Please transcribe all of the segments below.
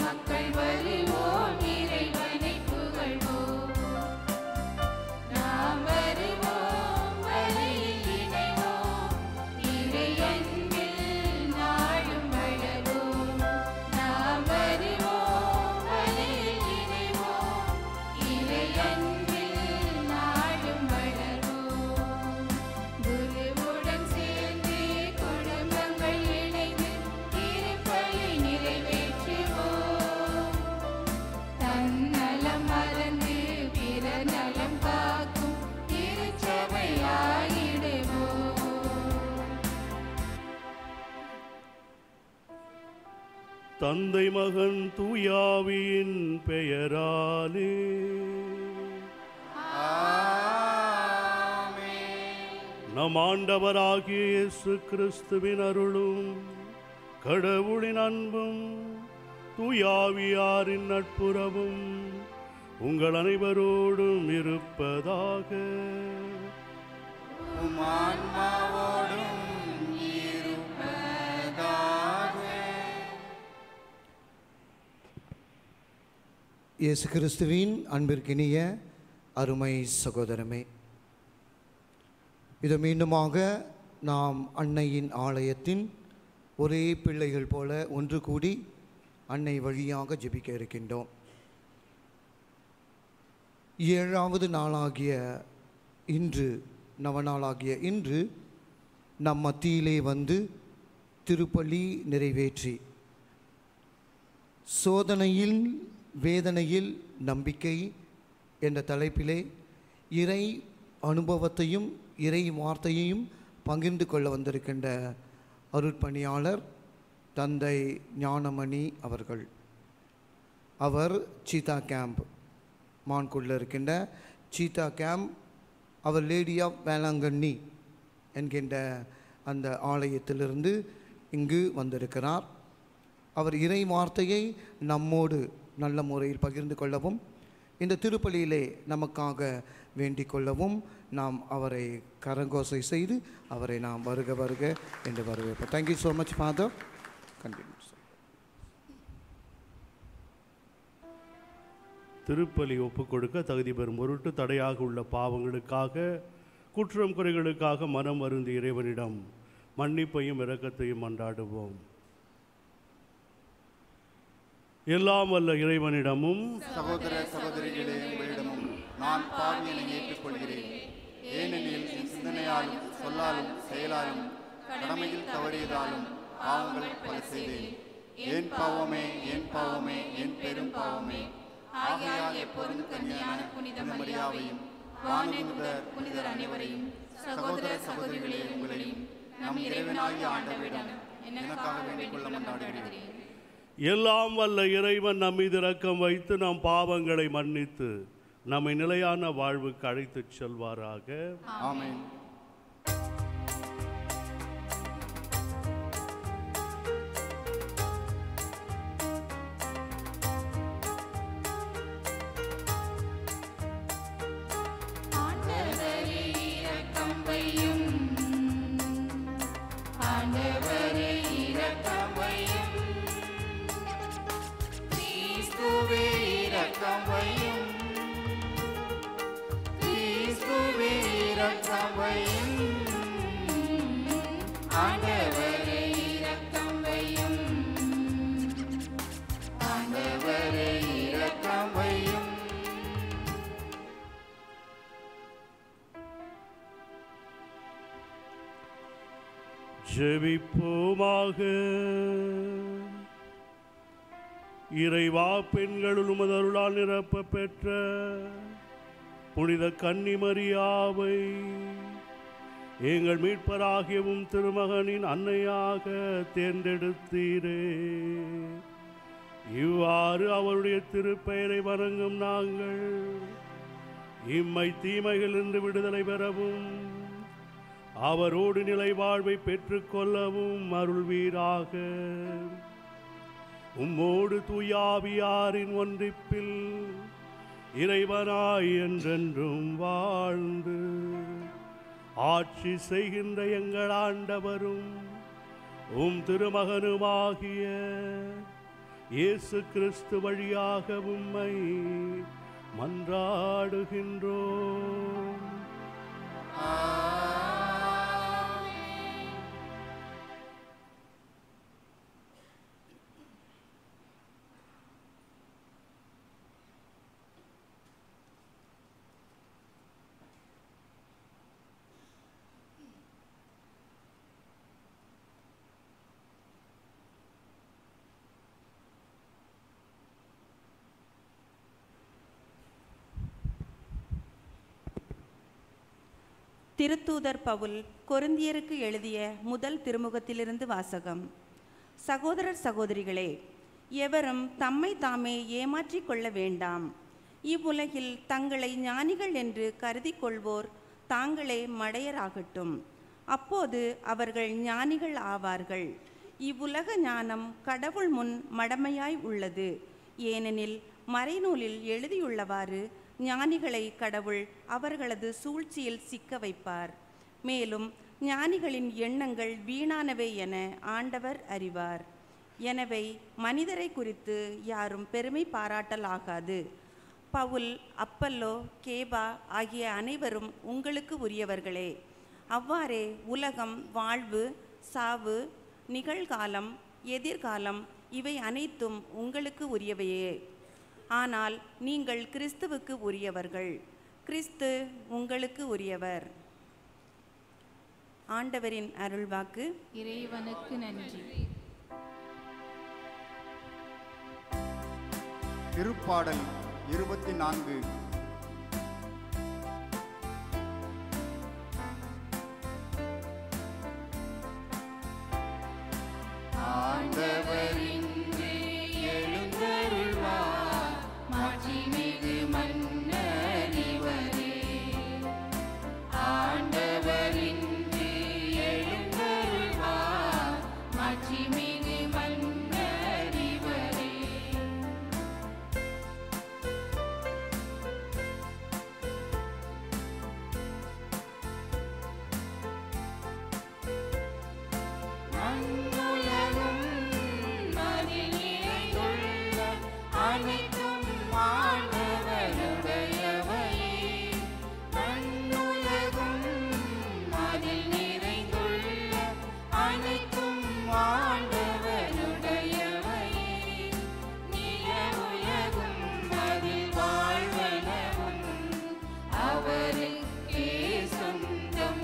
மக்கள் வருவோம் இறைவனை புகழ்வோம் நாம் வருவோம் வழியில் இணைவோம் இறை அன்பில் நாளும் வளர்வோம் நாம் வருவோம் வழியில் இணைவோம் இறை அன்பில் நாளும் வளர்வோம் குருவுடன் சேர்ந்து குடும்பங்கள் இணைந்து திருப்பலி நிறைவேற்றுவோம் தன்னலம் மறந்து பிற நலம் காக்கும் திருச்சபையாயிடுவோம் தந்தை மகன் தூயாவியின் பெயராலே நம் ஆண்டவராகிய இயேசு கிறிஸ்துவின் அருளும் கடவுளின் அன்பும் தூயாவியாரின் நட்புறவும் உங்கள் அனைவரோடும் இருப்பதாக உம் ஆன்மாவோடும் இருப்பதாக இயேசு கிறிஸ்துவின் அன்பிற்கினிய அருமை சகோதரமே இது மீண்டுமாக நாம் அன்னையின் ஆலயத்தின் ஒரே பிள்ளைகள் போல ஒன்று கூடி அன்னை வழியாக ஜெபிக்க இருக்கின்றோம் ஏழாவது நாளாகிய இன்று நவநாளாகிய இன்று நம் மத்தியிலே வந்து திருப்பலி நிறைவேற்றி சோதனையில் வேதனையில் நம்பிக்கை என்ற தலைப்பிலே இறை அனுபவத்தையும் இறை வார்த்தையையும் பகிர்ந்து கொள்ள வந்திருக்கின்ற அருட்பணியாளர் தந்தை ஞானமணி அவர்கள் அவர் சீதா கேம்ப் மான்குள்ள இருக்கின்ற சீதா கேம்ப் அவர் லேடி ஆஃப் வேளாங்கண்ணி என்கின்ற அந்த ஆலயத்திலிருந்து இங்கு வந்திருக்கிறார் அவர் இறை வார்த்தையை நம்மோடு நல்ல முறையில் பகிர்ந்து கொள்ளவும் இந்த திருப்பலியிலே நமக்காக வேண்டிக் கொள்ளவும் நாம் அவரை கரங்கோசை செய்து அவரை நாம் வருக வருக என்று வரவேற்போம் thank you so much father continue திருப்பலி ஒப்புக் கொடுக்க தகுதி பெறும் பொருட்டு தடையாக உள்ள பாவங்களுக்காக குற்றம் குறைகளுக்காக மனம் வருந்தி இறைவனிடம் மன்னிப்பையும் இரக்கத்தையும் மன்றாடுவோம் எல்லாம் வல்ல இறைவனிடமும் சகோதர சகோதரிகளே உங்களிடமும் நான் பாவியனை ஏற்றுக்கொள்கிறேன் ஏனெனில் என் சிந்தனையாலும் சொல்லாலும் செயலாலும் கடமையில் தவறியதாலும் பாவங்களை பல செய்தேன் என் பாவமே என் பாவமே என் பெரும் பாவமே ஆகையால் எப்பொழுதும் கன்னியான புனித மரியாவையும் வானதுதர் புனிதர் அனைவரையும் சகோதர சகோதரிகளே உங்களையும் நம் இறைவனாகிய ஆண்டவரிடம் எனக்காக வேண்டிக் கொள்ள மன்றாடுகிறேன் எல்லாம் வல்ல இறைவன் நம் மீது இரக்கம் வைத்து நம் பாவங்களை மன்னித்து நம்மை நிலையான வாழ்வுக்கு அழைத்துச் செல்வாராக ஆமென் ஆண்டவரே இரக்கம் வையும் ஆண்டவரே இரக்கம் வையும் கிறிஸ்துவே இரக்கம் வையும் கிறிஸ்துவே இரக்கம் வையும் ஆண்டவரே இரக்கம் வையும் ஆண்டவரே இரக்கம் வையும் ஜெபிப்போமாக இறைவா பெண்களுள் உமது அருளால் நிரப்ப பெற்ற புனித கன்னிமரியாவை எங்கள் மீட்பராகியவும் திருமகனின் அன்னையாக தேர்ந்தெடுத்தீரே இவ்வாறு அவருடைய திருப்பெயரை வணங்கும் நாங்கள் இம்மை தீமைகளிலிருந்து விடுதலை பெறவும் அவரோடு நிலை வாழ்வை பெற்றுக்கொள்ளவும் அருள்வீராக உம்மோடு தூயாவியாரின் ஒன்றிப்பில் இறைவனாய் என்றென்றும் வாழ்ந்து ஆட்சி செய்கின்ற எங்கள் ஆண்டவரும் உம் திருமகனுமாகிய இயேசு கிறிஸ்து வழியாக உம்மை மன்றாடுகின்றோம் திருத்தூதர் பவுல் கொரிந்தியருக்கு எழுதிய முதல் திருமுகத்திலிருந்து வாசகம் சகோதரர் சகோதரிகளே எவரும் தம்மை தாமே ஏமாற்றிக் கொள்ள வேண்டாம் இவ்வுலகில் தங்களை ஞானிகள் என்று கருதி கொள்வோர் தாங்களே மடையராகட்டும் அப்போது அவர்கள் ஞானிகள் ஆவார்கள் இவ்வுலக ஞானம் கடவுள் முன் மடமையாய் உள்ளது ஏனெனில் மறைநூலில் எழுதியுள்ளவாறு ஞானிகளை கடவுள் அவர்களது சூழ்ச்சியில் சிக்க வைப்பார் மேலும் ஞானிகளின் எண்ணங்கள் வீணானவை என ஆண்டவர் அறிவார் எனவே மனிதரை குறித்து யாரும் பெருமை பாராட்டலாகாது பவுல் அப்பல்லோ கேபா ஆகிய அனைவரும் உங்களுக்கு உரியவர்களே அவ்வாறே உலகம் வாழ்வு சாவு நிகழ்காலம் எதிர்காலம் இவை அனைத்தும் உங்களுக்கு உரியவையே ஆனால் நீங்கள் கிறிஸ்துவுக்கு உரியவர்கள் கிறிஸ்து உங்களுக்கு உரியவர் ஆண்டவரின் அருள்வாக்கு இறைவனுக்கு நன்றி திருப்பாடல் இருபத்தி நான்கு ஆண்டவரின்று எழுந்தருள்வார் மாட்சிமிகு மன்னரிவரே ஆண்டவரின்று எழுந்தருள்வார் மாட்சிமிகு மன்னரிவரே மண்ணுலகும் அதில் நிறைந்துள்ள அனைத்தும் ஆண்டவருடையவையே மண்ணுலகும் அதில் நிறைந்துள்ள அனைத்தும் ஆண்டவருடையவையே நில உலகும் அதில் வாழ்வனவும் அவருக்கே சொந்தம்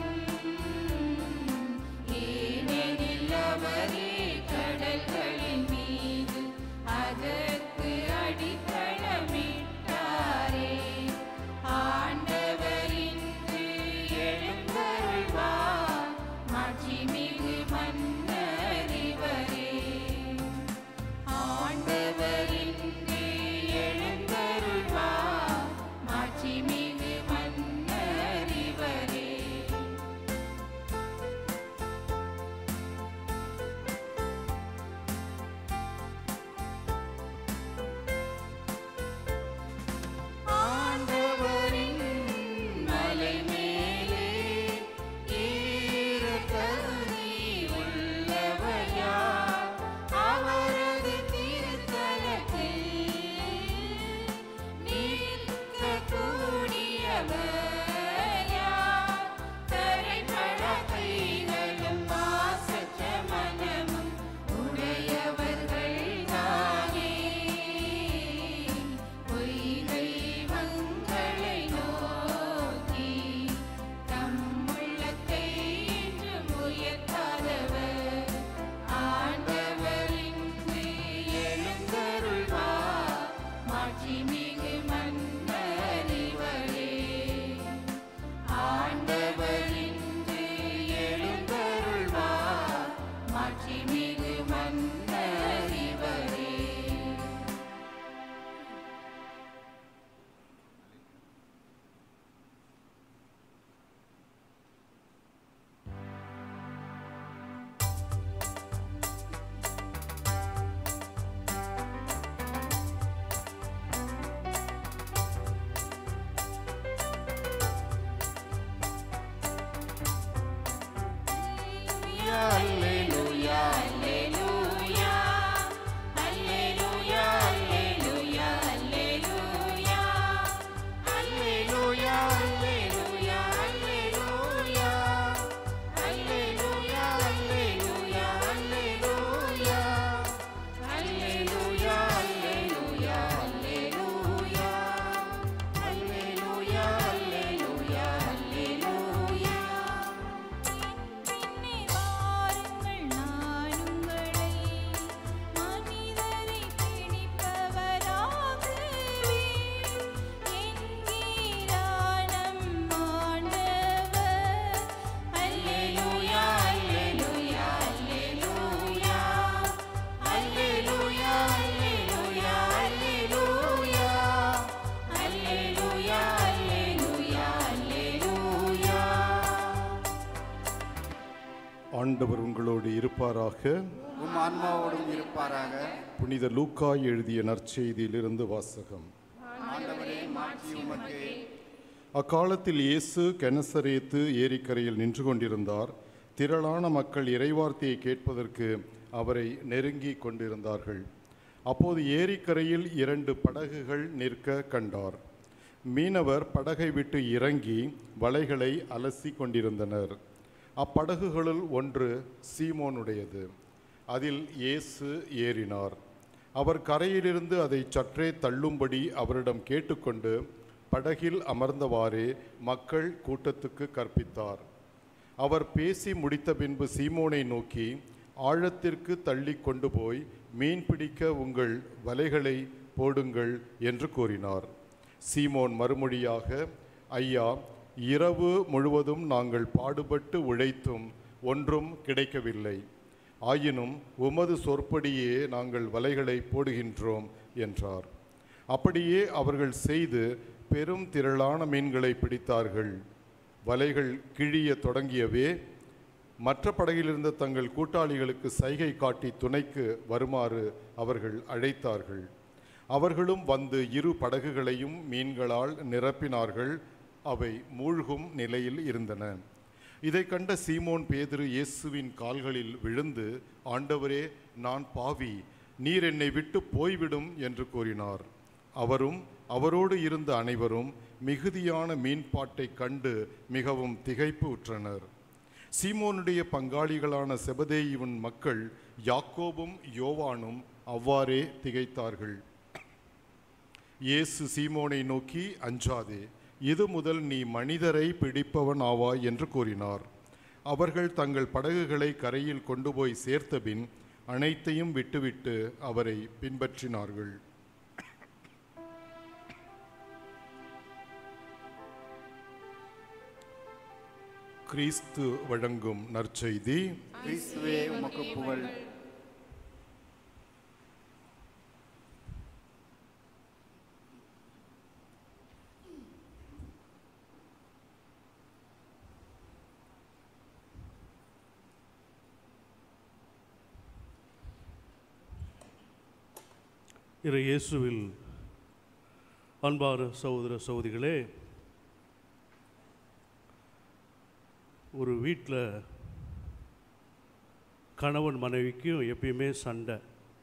ஏனெனில் அவரே கடல்களின் மீது அதற்கு அடித்தளமிட்டாரே ஆண்டவரின்று எழுந்தருள்வார் மாட்சிமிகு மன்னரிவரே ஆண்டவரின்று எழுந்தருள்வார் மாட்சிமிகு மன்னரிவரே ஆண்டவரின் மலை மேலே ஏற தகுதி உள்ளவையார் அவரது திருத்தலத்தில் நிற்கக்கூடியவர் யார்? தரைப்பட கைகளும் வாசற்ற மனமும் உடையவர்கள் தானே பொய்கை வங்களை நோக்கி தம் உள்ளத்தை என்றும் உயர்த்தாதவர் ஆண்டவரின்று எழுந்தருள்வார் மாட்சிமிகு மன்னரிவரே ஆண்டவரின்று எழுந்தருள்வார் மாட்சிமிகு மன்னரிவரே Alleluia, alleluia, alleluia, ஆண்டவர் உங்களோடு இருப்பாராக உம் ஆன்மாவோடும் இருப்பாராக புனித லூக்கா எழுதிய நற்செய்தியிலிருந்து வாசகம் ஆண்டவரே மாட்சி உமக்கே அக்காலத்தில் இயேசு கெனசரேத்து ஏரிக்கரையில் நின்று கொண்டிருந்தார் திரளான மக்கள் இறைவார்த்தையை கேட்பதற்கு அவரை நெருங்கி கொண்டிருந்தார்கள் அப்போது ஏரிக்கரையில் இரண்டு படகுகள் நிற்க கண்டார் மீனவர் படகை விட்டு இறங்கி வலைகளை அலசி கொண்டிருந்தனர் அப்படகுகளுள் ஒன்று சீமோனுடையது அதில் இயேசு ஏறினார் அவர் கரையிலிருந்து அதை சற்றே தள்ளும்படி அவரிடம் கேட்டுக்கொண்டு படகில் அமர்ந்தவாறே மக்கள் கூட்டத்துக்கு கற்பித்தார் அவர் பேசி முடித்த பின்பு சீமோனை நோக்கி ஆழத்திற்கு தள்ளி கொண்டு போய் மீன் பிடிக்க உங்கள் வலைகளை போடுங்கள் என்று கூறினார் சீமோன் மறுமொழியாக ஐயா இரவு முழுவதும் நாங்கள் பாடுபட்டு உழைத்தும் ஒன்றும் கிடைக்கவில்லை ஆயினும் உமது சொற்படியே நாங்கள் வலைகளை போடுகின்றோம் என்றார் அப்படியே அவர்கள் செய்து பெரும் திரளான மீன்களை பிடித்தார்கள் வலைகள் கிழிய தொடங்கியவே மற்ற படகிலிருந்த தங்கள் கூட்டாளிகளுக்கு சைகை காட்டி துணைக்கு வருமாறு அவர்கள் அழைத்தார்கள் அவர்களும் வந்து இரு படகுகளையும் மீன்களால் நிரப்பினார்கள் அவை மூழ்கும் நிலையில் இருந்தன இதை கண்ட சீமோன் பேதுரு இயேசுவின் கால்களில் விழுந்து ஆண்டவரே நான் பாவி நீர் என்னை விட்டு போய்விடும் என்று கூறினார் அவரும் அவரோடு இருந்த அனைவரும் மிகுதியான மீன்பாட்டை கண்டு மிகவும் திகைப்பு உற்றனர் சீமோனுடைய பங்காளிகளான செபதேயுவின் மக்கள் யாக்கோபும் யோவானும் அவ்வாறே திகைத்தார்கள் இயேசு சீமோனை நோக்கி அஞ்சாதே இது முதல் நீ மனிதரை பிடிப்பவன் ஆவாய் என்று கூறினார் அவர்கள் தங்கள் படகுகளை கரையில் கொண்டு போய் சேர்த்தபின் அனைத்தையும் விட்டுவிட்டு அவரை பின்பற்றினார்கள் கிறிஸ்து வழங்கும் நற்செய்தி கிறிஸ்துவே உமக்கு புகழ் இறை இயேசுவில் அன்பான சகோதர சகோதரிகளே ஒரு வீட்டில் கணவன் மனைவிக்கும் எப்பயுமே சண்டை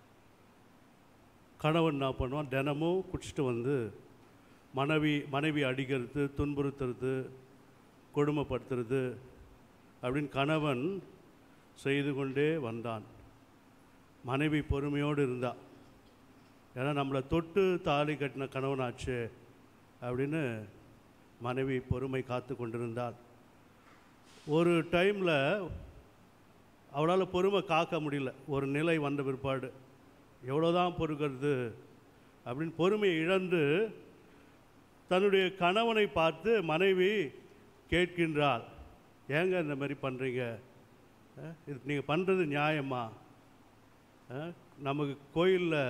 கணவன் என்ன பண்ணுவான் தினமும் குடிச்சிட்டு வந்து மனைவி மனைவி அடிக்கிறது துன்புறுத்துறது கொடுமைப்படுத்துறது அப்படின்னு கணவன் செய்து கொண்டே வந்தான் மனைவி பொறுமையோடு இருந்தா ஏன்னா நம்மளை தொட்டு தாலி கட்டின கணவனாச்சே அப்படின்னு மனைவி பொறுமை காத்து கொண்டிருந்தாள் ஒரு டைமில் அவளால் பொறுமை காக்க முடியல ஒரு நிலை வந்த பிற்பாடு எவ்வளோதான் பொறுக்கிறது அப்படின்னு பொறுமையை இழந்து தன்னுடைய கணவனை பார்த்து மனைவி கேட்கின்றாள் ஏங்க இந்த மாதிரி பண்ணுறீங்க இது நீங்கள் பண்ணுறது நியாயமா அஹ், நமக்கு கோயிலில்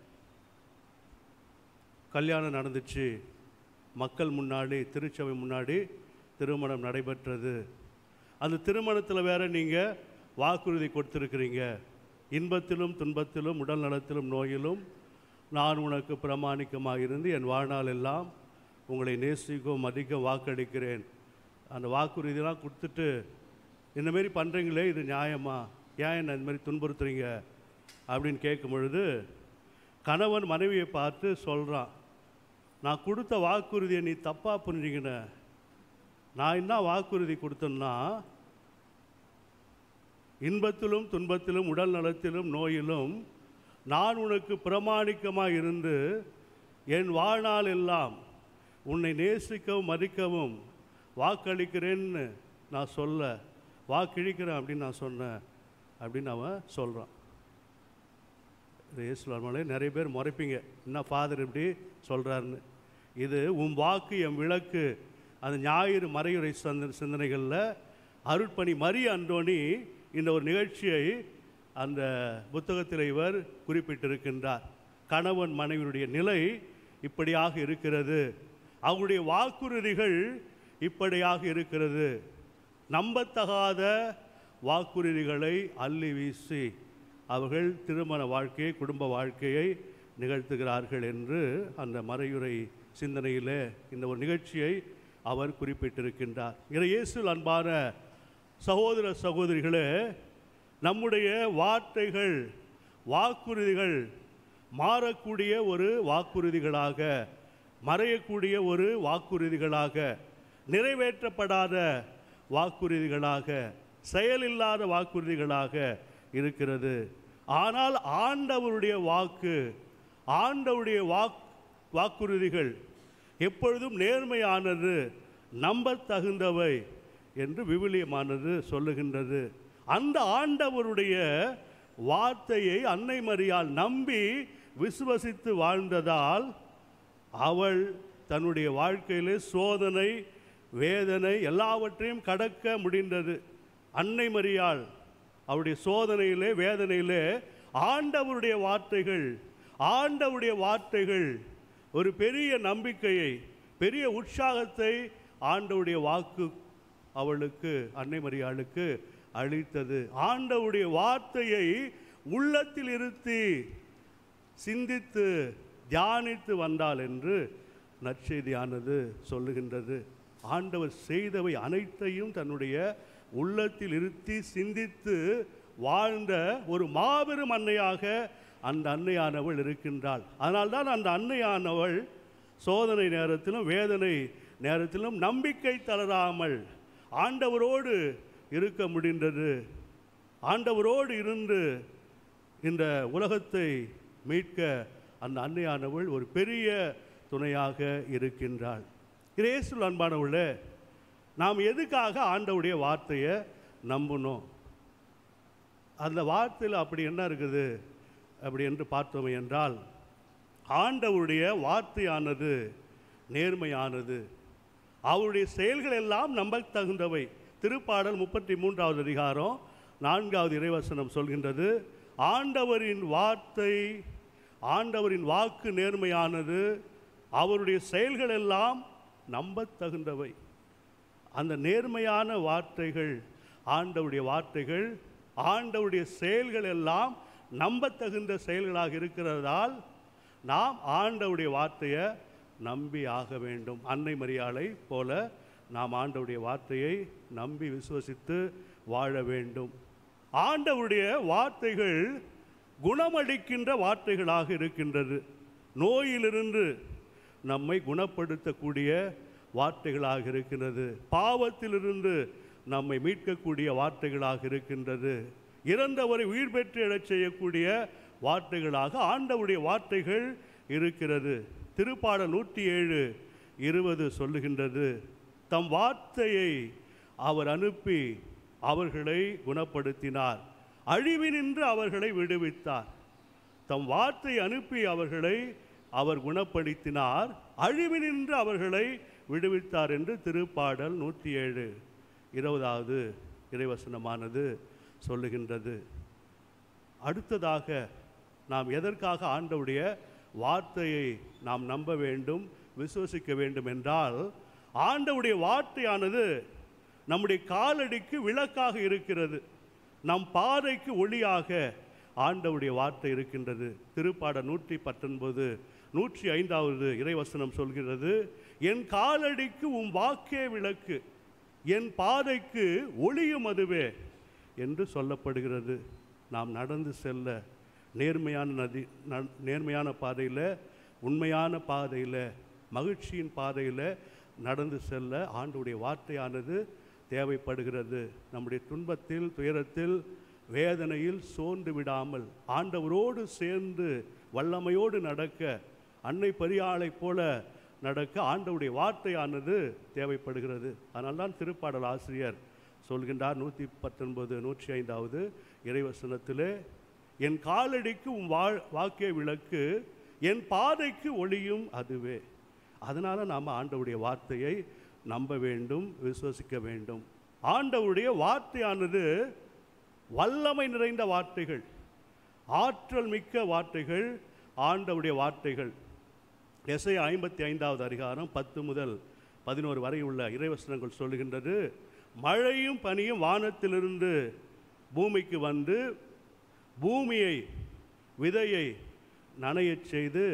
கல்யாணம் நடந்துச்சு மக்கள் முன்னாடி திருச்சபை முன்னாடி திருமணம் நடைபெற்றது அந்த திருமணத்தில் வேற நீங்கள் வாக்குறுதி கொடுத்துருக்கிறீங்க இன்பத்திலும் துன்பத்திலும் உடல் நலத்திலும் நோயிலும் நான் உனக்கு பிரமாணிக்கமாக இருந்து என் வாழ்நாள் எல்லாம் உங்களை நேசிக்கவும் மதிக்க வாக்களிக்கிறேன் அந்த வாக்குறுதியெல்லாம் கொடுத்துட்டு இந்த மாதிரி பண்ணுறீங்களே இது நியாயமா ஏன் என்ன இந்த மாதிரி துன்புறுத்துறீங்க அப்படின்னு கேட்கும் பொழுது கணவன் மனைவியை பார்த்து சொல்கிறான் நான் கொடுத்த வாக்குறுதியை நீ தப்பாக புரிஞ்சுக்கின நான் என்ன வாக்குறுதி கொடுத்தேன்னா இன்பத்திலும் துன்பத்திலும் உடல் நலத்திலும் நோயிலும் நான் உனக்கு பிரமாணிக்கமாக இருந்து என் வாழ்நாள் எல்லாம் உன்னை நேசிக்கவும் மதிக்கவும் வாக்களிக்கிறேன்னு நான் சொல்ல வாக்களிக்கிறேன் அப்படின்னு நான் சொன்னேன் அப்படின்னு அவன் சொல்கிறான் இயேசுலாமலே நிறைய பேர் முறைப்பீங்க என்ன ஃபாதர் இப்படி சொல்கிறாருன்னு இது உன் வாக்கு என் விளக்கு அந்த ஞாயிறு மறையுறை சந்த சிந்தனைகளில் அருட்பணி மரி அந்தோணி இந்த ஒரு நிகழ்ச்சியை அந்த புத்தகத்தில் இவர் குறிப்பிட்டிருக்கின்றார் கணவன் மனைவியுடைய நிலை இப்படியாக இருக்கிறது அவருடைய வாக்குறுதிகள் இப்படியாக இருக்கிறது நம்பத்தகாத வாக்குறுதிகளை அள்ளி வீசி அவர்கள் திருமண வாழ்க்கையை குடும்ப வாழ்க்கையை நிகழ்த்துகிறார்கள் என்று அந்த மறையுறை சிந்தனையில் இந்த ஒரு நிகழ்ச்சியை அவர் குறிப்பிட்டிருக்கின்றார் இறை இயேசுவில் அன்பான சகோதர சகோதரிகளே நம்முடைய வார்த்தைகள் வாக்குறுதிகள் மாறக்கூடிய ஒரு வாக்குறுதிகளாக மறையக்கூடிய ஒரு வாக்குறுதிகளாக நிறைவேற்றப்படாத வாக்குறுதிகளாக செயலில்லாத வாக்குறுதிகளாக இருக்கிறது ஆனால் ஆண்டவருடைய வாக்கு ஆண்டவருடைய வாக் வாக்குறுதிகள் எப்பொழுதும் நேர்மையானது நம்பத்தகுந்தவை என்று விவிலியமானது சொல்லுகின்றது அந்த ஆண்டவருடைய வார்த்தையை அன்னை மரியாள் நம்பி விசுவசித்து வாழ்ந்ததால் அவள் தன்னுடைய வாழ்க்கையிலே சோதனை வேதனை எல்லாவற்றையும் கடக்க முடிந்தது அன்னை மரியாள் அவருடைய சோதனையிலே வேதனையிலே ஆண்டவருடைய வார்த்தைகள் ஆண்டவருடைய வார்த்தைகள் ஒரு பெரிய நம்பிக்கையை பெரிய உற்சாகத்தை ஆண்டவருடைய வாக்கு அவளுக்கு அன்னை மரியாளுக்கு அளித்தது ஆண்டவருடைய வார்த்தையை உள்ளத்தில் இருத்தி சிந்தித்து தியானித்து வந்தாள் என்று நற்செய்தியானது சொல்லுகின்றது ஆண்டவர் செய்தவை அனைத்தையும் தன்னுடைய உள்ளத்தில் இருத்தி சிந்தித்து வாழ்ந்த ஒரு மாபெரும் அன்னையாக அந்த அன்னையானவள் இருக்கின்றாள் அதனால்தான் அந்த அன்னையானவள் சோதனை நேரத்திலும் வேதனை நேரத்திலும் நம்பிக்கை தளராமல் ஆண்டவரோடு இருக்க முடிந்தது ஆண்டவரோடு இருந்து இந்த உலகத்தை மீட்க அந்த அன்னையானவள் ஒரு பெரிய துணையாக இருக்கின்றாள் இயேசுல் அன்பானவளே நாம் எதுக்காக ஆண்டவுடைய வார்த்தையை நம்பணும் அந்த வார்த்தையில் அப்படி என்ன இருக்குது அப்படி என்று பார்த்தோம் என்றால் ஆண்டவருடைய வார்த்தையானது நேர்மையானது அவருடைய செயல்கள் எல்லாம் நம்பத் தகுந்தவை திருப்பாடல் முப்பத்தி மூன்றாவது அதிகாரம் நான்காவது இறைவசனம் சொல்கின்றது ஆண்டவரின் வார்த்தை ஆண்டவரின் வாக்கு நேர்மையானது அவருடைய செயல்கள் எல்லாம் நம்பத் தகுந்தவை அந்த நேர்மையான வார்த்தைகள் ஆண்டவருடைய வார்த்தைகள் ஆண்டவருடைய செயல்கள் எல்லாம் நம்பத்தகுந்த செயல்களாக இருக்கிறதால் நாம் ஆண்டவருடைய வார்த்தையை நம்பி ஆக வேண்டும் அன்னை மரியாளை போல நாம் ஆண்டவருடைய வார்த்தையை நம்பி விசுவசித்து வாழ வேண்டும் ஆண்டவருடைய வார்த்தைகள் குணமளிக்கின்ற வார்த்தைகளாக இருக்கின்றது நோயிலிருந்து நம்மை குணப்படுத்தக்கூடிய வார்த்தைகளாக இருக்கின்றது பாவத்திலிருந்து நம்மை மீட்கக்கூடிய வார்த்தைகளாக இருக்கின்றது இறந்தவரை உயிர் பெற்று எழச் செய்யக்கூடிய வார்த்தைகளாக ஆண்டவருடைய வார்த்தைகள் இருக்கிறது திருப்பாடல் நூற்றி ஏழு இருபது சொல்லுகின்றது தம் வார்த்தையை அவர் அனுப்பி அவர்களை குணப்படுத்தினார் அழிவினின்று அவர்களை விடுவித்தார் தம் வார்த்தை அனுப்பி அவர்களை அவர் குணப்படுத்தினார் அழிவினின்று அவர்களை விடுவித்தார் என்று திருப்பாடல் நூற்றி ஏழு இருபதாவது இறைவசனமானது சொல்லுகின்றது அடுத்ததாக நாம் எதற்காக ஆண்டவுடைய வார்த்தையை நாம் நம்ப வேண்டும் விசுவசிக்க வேண்டும் என்றால் ஆண்டவுடைய வார்த்தையானது நம்முடைய காலடிக்கு விளக்காக இருக்கிறது நம் பாதைக்கு ஒளியாக ஆண்டவுடைய வார்த்தை இருக்கின்றது திருப்பாட நூற்றி பத்தொன்பது நூற்றி ஐந்தாவது இறைவசனம் சொல்கிறது என் காலடிக்கு உன் வாக்கே விளக்கு என் பாதைக்கு ஒளியும் அதுவே என்று சொல்லப்படுகிறது நாம் நடந்து செல்ல நேர்மையான நதி ந- நேர்மையான பாதையில் உண்மையான பாதையில் மகிழ்ச்சியின் பாதையில் நடந்து செல்ல ஆண்டுடைய வார்த்தையானது தேவைப்படுகிறது நம்முடைய துன்பத்தில் துயரத்தில் வேதனையில் சோர்ந்து விடாமல் ஆண்டவரோடு சேர்ந்து வல்லமையோடு நடக்க அன்னை பெரியாளைப் போல நடக்க ஆண்டவருடைய வார்த்தையானது தேவைப்படுகிறது அதனால்தான் திருப்பாடல் ஆசிரியர் சொல்கின்றார் நூற்றி பத்தொன்பது நூற்றி ஐந்தாவது இறைவசனத்திலே என் காலடிக்கு உன் வா வாக்கிய விளக்கு என் பாதைக்கு ஒளியும் அதுவே அதனால் நாம் ஆண்டவருடைய வார்த்தையை நம்ப வேண்டும் விசுவசிக்க வேண்டும் ஆண்டவருடைய வார்த்தையானது வல்லமை நிறைந்த வார்த்தைகள் ஆற்றல் மிக்க வார்த்தைகள் ஆண்டவருடைய வார்த்தைகள் எஸ்ஐ ஐம்பத்தி ஐந்தாவது அதிகாரம் பத்து முதல் பதினோரு வரை உள்ள இறைவசனங்கள் சொல்லுகின்றது மழையும் பனியும் வானத்திலிருந்து பூமிக்கு வந்து பூமியை விதையை நனையச் செய்து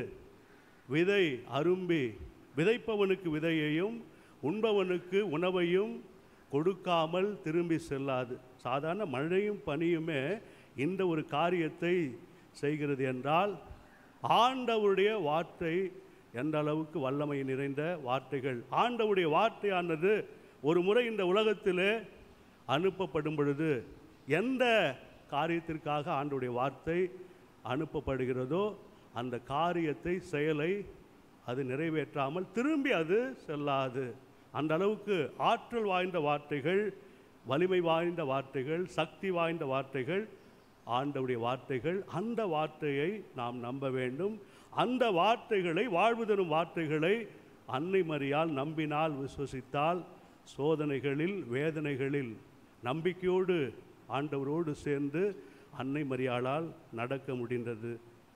விதை அரும்பி விதைப்பவனுக்கு விதையையும் உண்பவனுக்கு உணவையும் கொடுக்காமல் திரும்பி செல்லாது சாதாரண மழையும் பனியுமே இந்த ஒரு காரியத்தை செய்கிறது என்றால் ஆண்டவருடைய வார்த்தை எந்த அளவுக்கு வல்லமை நிறைந்த வார்த்தைகள் ஆண்டவருடைய வார்த்தையானது ஒரு முறை இந்த உலகத்திலே அனுப்பப்படும் பொழுது எந்த காரியத்திற்காக ஆண்டவருடைய வார்த்தை அனுப்பப்படுகிறதோ அந்த காரியத்தை செயலை அது நிறைவேற்றாமல் திரும்பி அது செல்லாது அந்த அளவுக்கு ஆற்றல் வாய்ந்த வார்த்தைகள் வலிமை வாய்ந்த வார்த்தைகள் சக்தி வாய்ந்த வார்த்தைகள் ஆண்டவுடைய வார்த்தைகள் அந்த வார்த்தையை நாம் நம்ப வேண்டும் அந்த வார்த்தைகளை வாழ்வு தரும் வார்த்தைகளை அன்னை மரியால் நம்பினால் விசுவசித்தால் சோதனைகளில் வேதனைகளில் நம்பிக்கையோடு ஆண்டவரோடு சேர்ந்து அன்னை மரியாளால் நடக்க முடிந்தது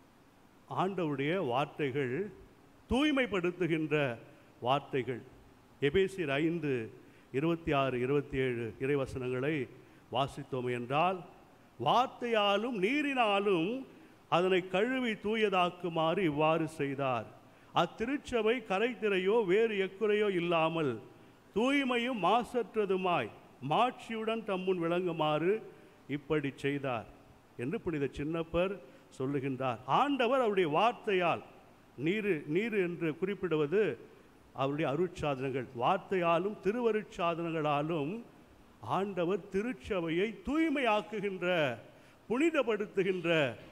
ஆண்டவருடைய வார்த்தைகள் தூய்மைப்படுத்துகின்ற வார்த்தைகள் எபேசியர் ஐந்து இருபத்தி ஆறு இருபத்தி ஏழு இறைவசனங்களை வாசித்தோம் என்றால் வார்த்தையாலும் நீரினாலும் அதனை கழுவி தூயதாக்குமாறு இவ்வாறு செய்தார் அத்திருச்சபை கரைத்திரையோ வேறு எக்குறையோ இல்லாமல் தூய்மையும் மாசற்றதுமாய் மாட்சியுடன் தம்முன் விளங்குமாறு இப்படி செய்தார் என்று புனித சின்னப்பர் சொல்லுகின்றார் ஆண்டவர் அவருடைய வார்த்தையால் நீரு நீர் என்று குறிப்பிடுவது அவருடைய அருட்சாதனங்கள் வார்த்தையாலும் திருவருட்சாதனங்களாலும் ஆண்டவர் திருச்சபையை தூய்மையாக்குகின்ற புனிதப்படுத்துகின்ற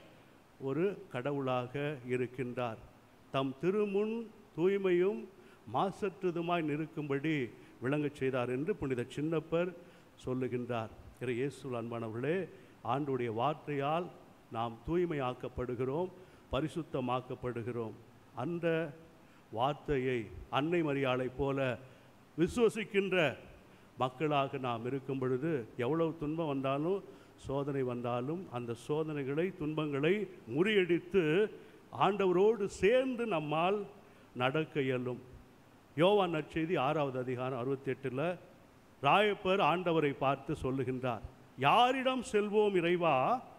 ஒரு கடவுளாக இருக்கின்றார் தம் திருமுன் தூய்மையும் மாசற்றதுமாய் நிற்கும்படி விளங்கச் செய்தார் என்று புனித சின்னப்பர் சொல்லுகின்றார் இறை இயேசு அன்பானவர்களே ஆண்டுடைய வார்த்தையால் நாம் தூய்மையாக்கப்படுகிறோம் பரிசுத்தமாக்கப்படுகிறோம் அந்த வார்த்தையை அன்னை மரியாளைப் போல விசுவசிக்கின்ற மக்களாக நாம் இருக்கும் பொழுது எவ்வளவு துன்பம் வந்தாலும் சோதனை வந்தாலும் அந்த சோதனைகளை துன்பங்களை முறியடித்து ஆண்டவரோடு சேர்ந்து நம்மால் நடக்க இயலும் யோவான் நற்செய்தி ஆறாவது அதிகாரம் அறுபத்தி எட்டில் ராயப்பர் ஆண்டவரை பார்த்து சொல்லுகின்றார் யாரிடம் செல்வோம் இறைவா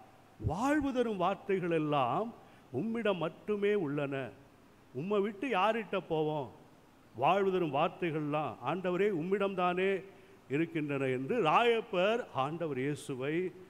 வாழ்வு தரும் வார்த்தைகள் எல்லாம் உம்மிடம் மட்டுமே உள்ளன உம்மை விட்டு யார்கிட்ட போவோம் வாழ்வு தரும் வார்த்தைகள்லாம் ஆண்டவரே உம்மிடம்தானே இருக்கின்றன என்று ராயப்பர் ஆண்டவர் இயேசுவை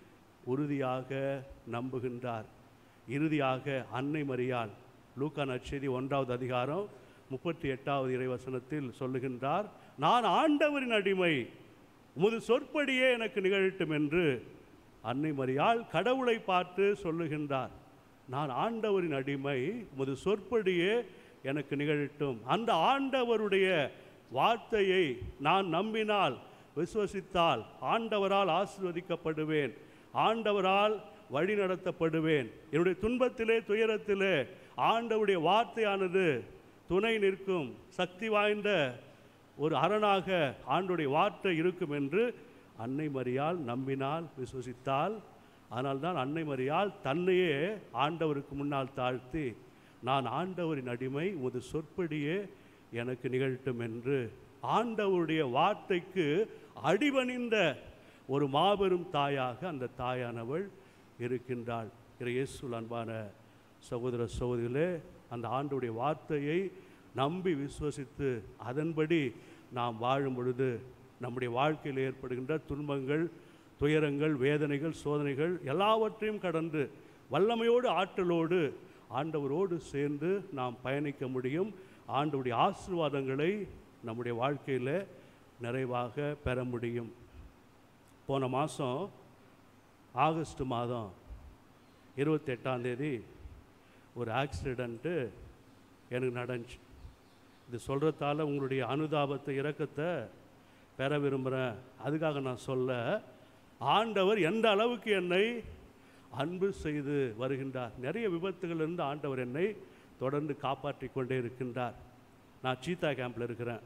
உறுதியாக நம்புகின்றார் இறுதியாக அன்னை மரியாள் லூக்கா நற்செய்தி ஒன்றாவது அதிகாரம் முப்பத்தி எட்டாவது இறைவசனத்தில் சொல்லுகின்றார் நான் ஆண்டவரின் அடிமை உமது சொற்படியே எனக்கு நிகழட்டும் என்று அன்னை மரியாள் கடவுளை பார்த்து சொல்லுகின்றார் நான் ஆண்டவரின் அடிமை உமது சொற்படியே எனக்கு நிகழட்டும் அந்த ஆண்டவருடைய வார்த்தையை நான் நம்பினால் விசுவசித்தால் ஆண்டவரால் ஆசீர்வதிக்கப்படுவேன் ஆண்டவரால் வழி நடத்தப்படுவேன் என்னுடைய துன்பத்திலே துயரத்திலே ஆண்டவருடைய வார்த்தையானது துணை நிற்கும் சக்தி வாய்ந்த ஒரு அரணாக ஆண்டுடைய வார்த்தை இருக்கும் என்று அன்னை மரியால் நம்பினால் விசுவசித்தால் அதனால்தான் அன்னை மரியால் தன்னையே ஆண்டவருக்கு முன்னால் தாழ்த்தி நான் ஆண்டவரின் அடிமை உமது சொற்படியே எனக்கு நிகழட்டும் என்று ஆண்டவருடைய வார்த்தைக்கு அடிபணிந்த ஒரு மாபெரும் தாயாக அந்த தாயானவள் இருக்கின்றாள் இறை இயேசுவில் அன்பான சகோதர சகோதரிகளே அந்த ஆண்டுடைய வார்த்தையை நம்பி விசுவசித்து அதன்படி நாம் வாழும் பொழுது நம்முடைய வாழ்க்கையில் ஏற்படுகின்ற துன்பங்கள் துயரங்கள் வேதனைகள் சோதனைகள் எல்லாவற்றையும் கடந்து வல்லமையோடு ஆற்றலோடு ஆண்டவரோடு சேர்ந்து நாம் பயணிக்க முடியும் ஆண்டவருடைய ஆசீர்வாதங்களை நம்முடைய வாழ்க்கையில் நிறைவாக பெற முடியும் போன மாதம் ஆகஸ்ட் மாதம் இருபத்தெட்டாம் தேதி ஒரு ஆக்சிடெண்ட்டு எனக்கு நடந்துச்சு இது சொல்கிறதால உங்களுடைய அனுதாபத்தை இரக்கத்தை பெற விரும்புகிறேன் அதுக்காக நான் சொல்ல ஆண்டவர் எந்த அளவுக்கு என்னை அன்பு செய்து வருகின்றார் நிறைய விபத்துகளிலிருந்து ஆண்டவர் என்னை தொடர்ந்து காப்பாற்றி கொண்டே இருக்கின்றார் நான் சீதா கேம்பில் இருக்கிறேன்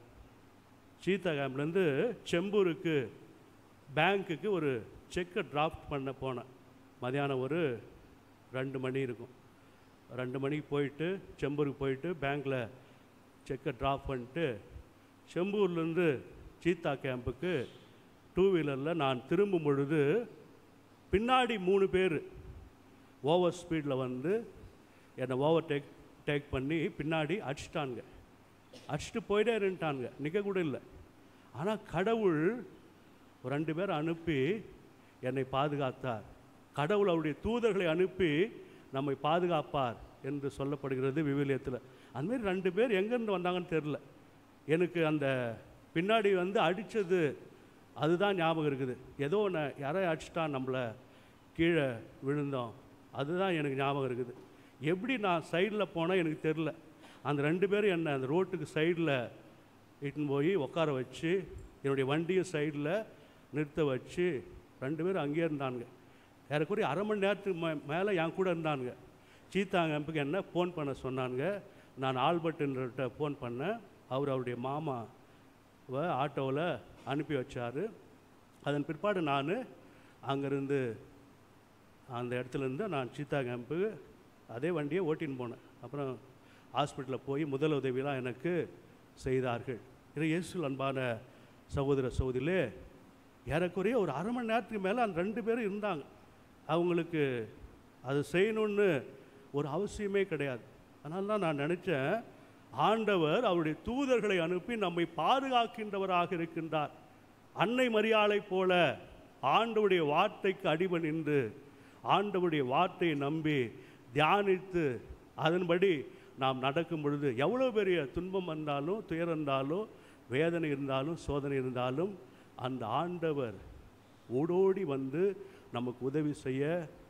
சீதா கேம்ப்லேருந்து செம்பூருக்கு பேங்க்குக்கு ஒரு செக்கை டிராஃப்ட் பண்ண போனேன் மதியானம் ஒரு ரெண்டு மணி இருக்கும் ரெண்டு மணிக்கு போயிட்டு செம்பூருக்கு போயிட்டு பேங்க்கில் செக்கை ட்ராப் பண்ணிட்டு செம்பூர்லேருந்து சீத்தா கேம்புக்கு டூ வீலரில் நான் திரும்பும் பொழுது பின்னாடி மூணு பேர் ஓவர் ஸ்பீடில் வந்து என்னை ஓவர் டேக் டேக் பண்ணி பின்னாடி அடிச்சிட்டானுங்க அடிச்சுட்டு போயிட்டே இருந்துட்டானுங்க நிற்க கூட இல்லை ஆனால் கடவுள் ஒரு ரெண்டு பேரை அனுப்பி என்னை பாதுகாத்தார் கடவுள் அவருடைய தூதர்களை அனுப்பி நம்மை பாதுகாப்பார் என்று சொல்லப்படுகிறது விவிலியத்தில் அந்தமாரி ரெண்டு பேர் எங்கேருந்து வந்தாங்கன்னு தெரில எனக்கு அந்த பின்னாடி வந்து அடித்தது அதுதான் ஞாபகம் இருக்குது ஏதோ ஒன்று யாரோ அடிச்சிட்டான் நம்மளை கீழே விழுந்தோம் அதுதான் எனக்கு ஞாபகம் இருக்குது எப்படி நான் சைடில் போனால் எனக்கு தெரில அந்த ரெண்டு பேரும் என்னை அந்த ரோட்டுக்கு சைடில் இட்டுன்னு போய் உட்கார வச்சு என்னுடைய வண்டியும் சைடில் நிறுத்த வச்சு ரெண்டு பேரும் அங்கேயே இருந்தானுங்க ஏறக்குறைய அரை மணி நேரத்துக்கு மே மேலே என் கூட இருந்தானுங்க சீத்தாங்கம்புக்கு என்ன ஃபோன் பண்ண சொன்னானுங்க நான் ஆல்பர்ட்ன்றட்ட ஃபோன் பண்ணேன் அவர் அவருடைய மாமாவை ஆட்டோவில் அனுப்பி வச்சார் அதன் பிற்பாடு நான் அங்கேருந்து அந்த இடத்துலேருந்து நான் சீத்தா கேம்பு அதே வண்டியை ஓட்டின்னு போனேன் அப்புறம் ஹாஸ்பிட்டலில் போய் முதல் உதவியெலாம் எனக்கு செய்தார்கள் இது இயேசு அன்பான சகோதர சகோதரிலே ஏறக்குறைய ஒரு அரை மணி நேரத்துக்கு மேலே அந்த ரெண்டு பேரும் இருந்தாங்க அவங்களுக்கு அது செய்யணும்னு ஒரு அவசியமே கிடையாது அதனால தான் நான் நினச்சேன் ஆண்டவர் அவருடைய தூதர்களை அனுப்பி நம்மை பாதுகாக்கின்றவராக இருக்கின்றார் அன்னை மரியாளைப் போல ஆண்டவருடைய வார்த்தைக்கு அடிபணிந்து ஆண்டவருடைய வார்த்தையை நம்பி தியானித்து அதன்படி நாம் நடக்கும் பொழுது எவ்வளோ பெரிய துன்பம் வந்தாலும் துயரம் இருந்தாலும் வேதனை இருந்தாலும் சோதனை இருந்தாலும் அந்த ஆண்டவர் ஓடோடி வந்து நமக்கு உதவி செய்ய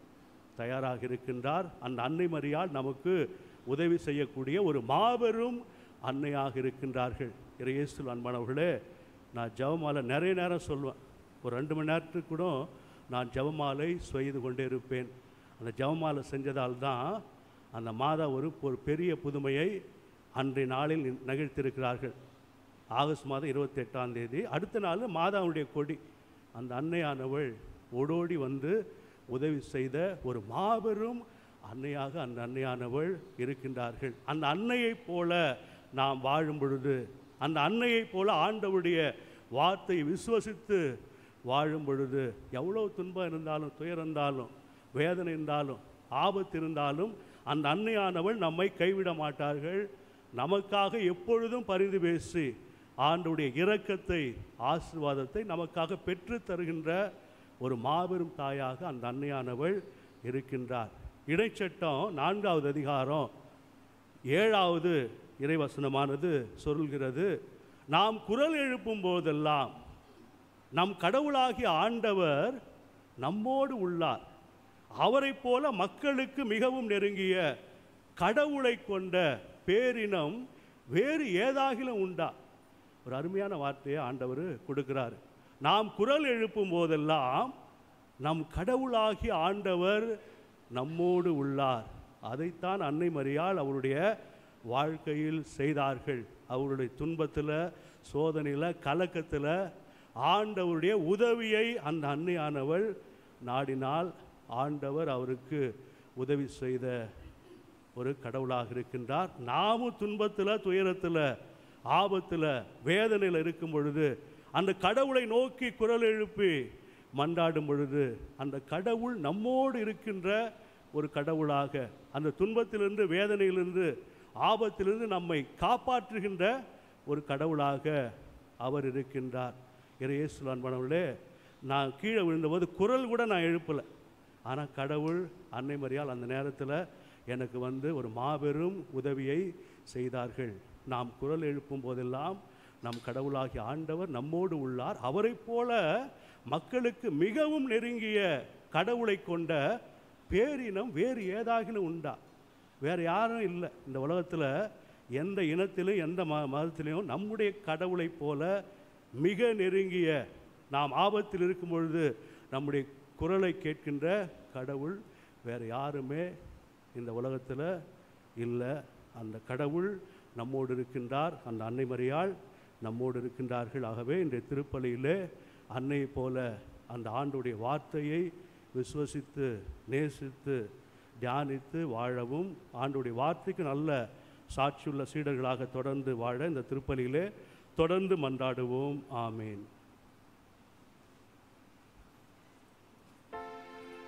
தயாராக இருக்கின்றார் அந்த அன்னை மரியாள் நமக்கு உதவி செய்யக்கூடிய ஒரு மாபெரும் அன்னையாக இருக்கின்றார்கள் இறையேசு அன்பானவர்களே நான் ஜெபமாலை நிறைய நேரம் சொல்லுவேன் ஒரு ரெண்டு மணி நேரத்துக்கு கூட நான் ஜெபமாலை செய்து கொண்டே இருப்பேன் அந்த ஜெபமாலை செஞ்சதால் தான் அந்த மாதா ஒரு ஒரு பெரிய புதுமையை அன்றைய நாளில் நி- நிகழ்த்தியிருக்கிறார்கள் ஆகஸ்ட் மாதம் இருபத்தெட்டாம் தேதி அடுத்த நாள் மாதாவுடைய கொடி அந்த அன்னையானவள் ஓடோடி வந்து உதவி செய்த ஒரு மாபெரும் அன்னையாக அந்த அன்னையானவள் இருக்கின்றார்கள் அந்த அன்னையைப் போல நாம் வாழும் பொழுது அந்த அன்னையைப் போல ஆண்டவருடைய வார்த்தையை விசுவசித்து வாழும் பொழுது எவ்வளோ துன்பம் இருந்தாலும் துயரம் இருந்தாலும் வேதனை இருந்தாலும் ஆபத்து இருந்தாலும் அந்த அன்னையானவள் நம்மை கைவிட மாட்டார்கள் நமக்காக எப்பொழுதும் பரிந்து பேசி ஆண்டுடைய இரக்கத்தை ஆசீர்வாதத்தை நமக்காக பெற்று தருகின்ற ஒரு மாபெரும் தாயாக அந்த அன்னையானவள் இருக்கின்றார் இடைச்சட்டம் நான்காவது அதிகாரம் ஏழாவது இறைவசனமானது சொல்கிறது நாம் குரல் எழுப்பும் போதெல்லாம் நம் கடவுளாகிய ஆண்டவர் நம்மோடு உள்ளார் அவரைப் போல மக்களுக்கு மிகவும் நெருங்கிய கடவுளை கொண்ட பேரினம் வேறு ஏதாகிலும் உண்டா ஒரு அருமையான வார்த்தையை ஆண்டவர் கொடுக்கிறார் நாம் குரல் எழுப்பும் போதெல்லாம் நம் கடவுளாகிய ஆண்டவர் நம்மோடு உள்ளார் அதைத்தான் அன்னை மரியாள் அவருடைய வாழ்க்கையில் செய்தார்கள் அவருடைய துன்பத்தில் சோதனையில் கலக்கத்தில் ஆண்டவருடைய உதவியை அந்த அன்னையானவள் நாடினால் ஆண்டவர் அவருக்கு உதவி செய்த ஒரு கடவுளாக இருக்கின்றார் நாமும் துன்பத்தில் துயரத்தில் ஆபத்தில் வேதனையில் இருக்கும் பொழுது அந்த கடவுளை நோக்கி குரல் எழுப்பி மன்றாடும் பொழுது அந்த கடவுள் நம்மோடு இருக்கின்ற ஒரு கடவுளாக அந்த துன்பத்திலிருந்து வேதனையிலிருந்து ஆபத்திலிருந்து நம்மை காப்பாற்றுகின்ற ஒரு கடவுளாக அவர் இருக்கின்றார் இறையேசு அன்பனவர்களே நான் கீழே விழுந்தபோது குரல் கூட நான் எழுப்பலை ஆனால் கடவுள் அன்னை மரியாள் அந்த நேரத்தில் எனக்கு வந்து ஒரு மாபெரும் உதவியை செய்தார்கள் நாம் குரல் எழுப்பும் போதெல்லாம் நம் கடவுளாகிய ஆண்டவர் நம்மோடு உள்ளார் அவரைப் போல மக்களுக்கு மிகவும் நெருங்கிய கடவுளை கொண்ட பேரினம் வேறு ஏதாகிலும் உண்டா வேறு யாரும் இல்லை இந்த உலகத்தில் எந்த இனத்திலும் எந்த ம மதத்திலையும் நம்முடைய கடவுளைப் போல மிக நெருங்கிய நாம் ஆபத்தில் இருக்கும் பொழுது நம்முடைய குரலை கேட்கின்ற கடவுள் வேறு யாருமே இந்த உலகத்தில் இல்லை அந்த கடவுள் நம்மோடு இருக்கின்றார் அந்த அன்னை மரியாள் நம்மோடு இருக்கின்றார்கள் ஆகவே இன்றைய திருப்பலியிலே அன்னையைப் போல அந்த ஆண்டுடைய வார்த்தையை விசுவசித்து நேசித்து தியானித்து வாழவும் ஆண்டுடைய வார்த்தைக்கு நல்ல சாட்சியுள்ள சீடர்களாக தொடர்ந்து வாழ இந்த திருப்பலியிலே தொடர்ந்து மன்றாடுவோம் ஆமேன்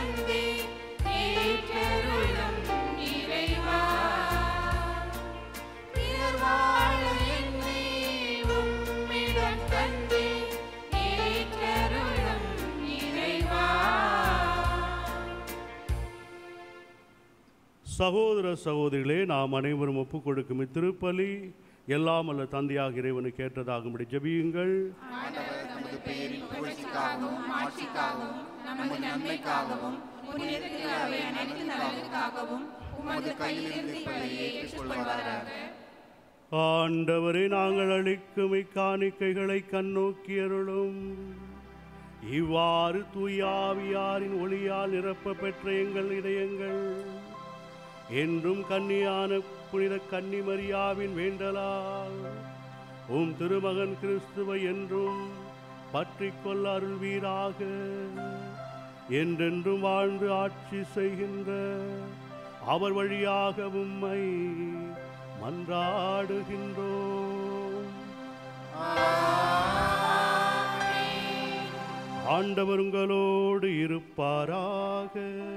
தந்தே ஏற்றருளும் இறைவா பிறர் வாழ என்னை உம்மிடம் தந்தே ஏற்றருளும் இறைவா சகோதர சகோதரிகளே நாம் அனைவரும் ஒப்புக் கொடுக்கும் இத்திருப்பலி எல்லாம் அல்ல தந்தையாக இறைவனுக்கு ஏற்றதாகும்படி ஜெபியுங்கள் ஆண்டவர் தமது பெயரின் புகழ்ச்சிக்காகவும் மாட்சிக்காகவும் நமது நன்மைக்காகவும் புனிதத்திற்கு அவை அனைத்து நலனுக்காகவும் உமது கையிலிருந்து இப்பலியை ஏற்றுக்கொள்வாராக ஆண்டவரே நாங்கள் அளிக்கும் இக்காணிக்கைகளை கண்ணோக்கி அருளும் இவ்வாறு தூயாவியாரின் ஒளியால் நிரப்ப பெற்ற எங்கள் இதயங்கள் என்றும் கன்னியான புனித கன்னிமரியாவின் வேண்டலால் உம் திருமகன் கிறிஸ்துவை என்றும் பற்றிக் கொள்ள அருள்வீராக என்றென்றும் வாழ்ந்து ஆட்சி செய்கின்ற அவர் வழியாக உம்மை மன்றாடுகின்றோம் ஆண்டவர் உங்களோடு இருப்பாராக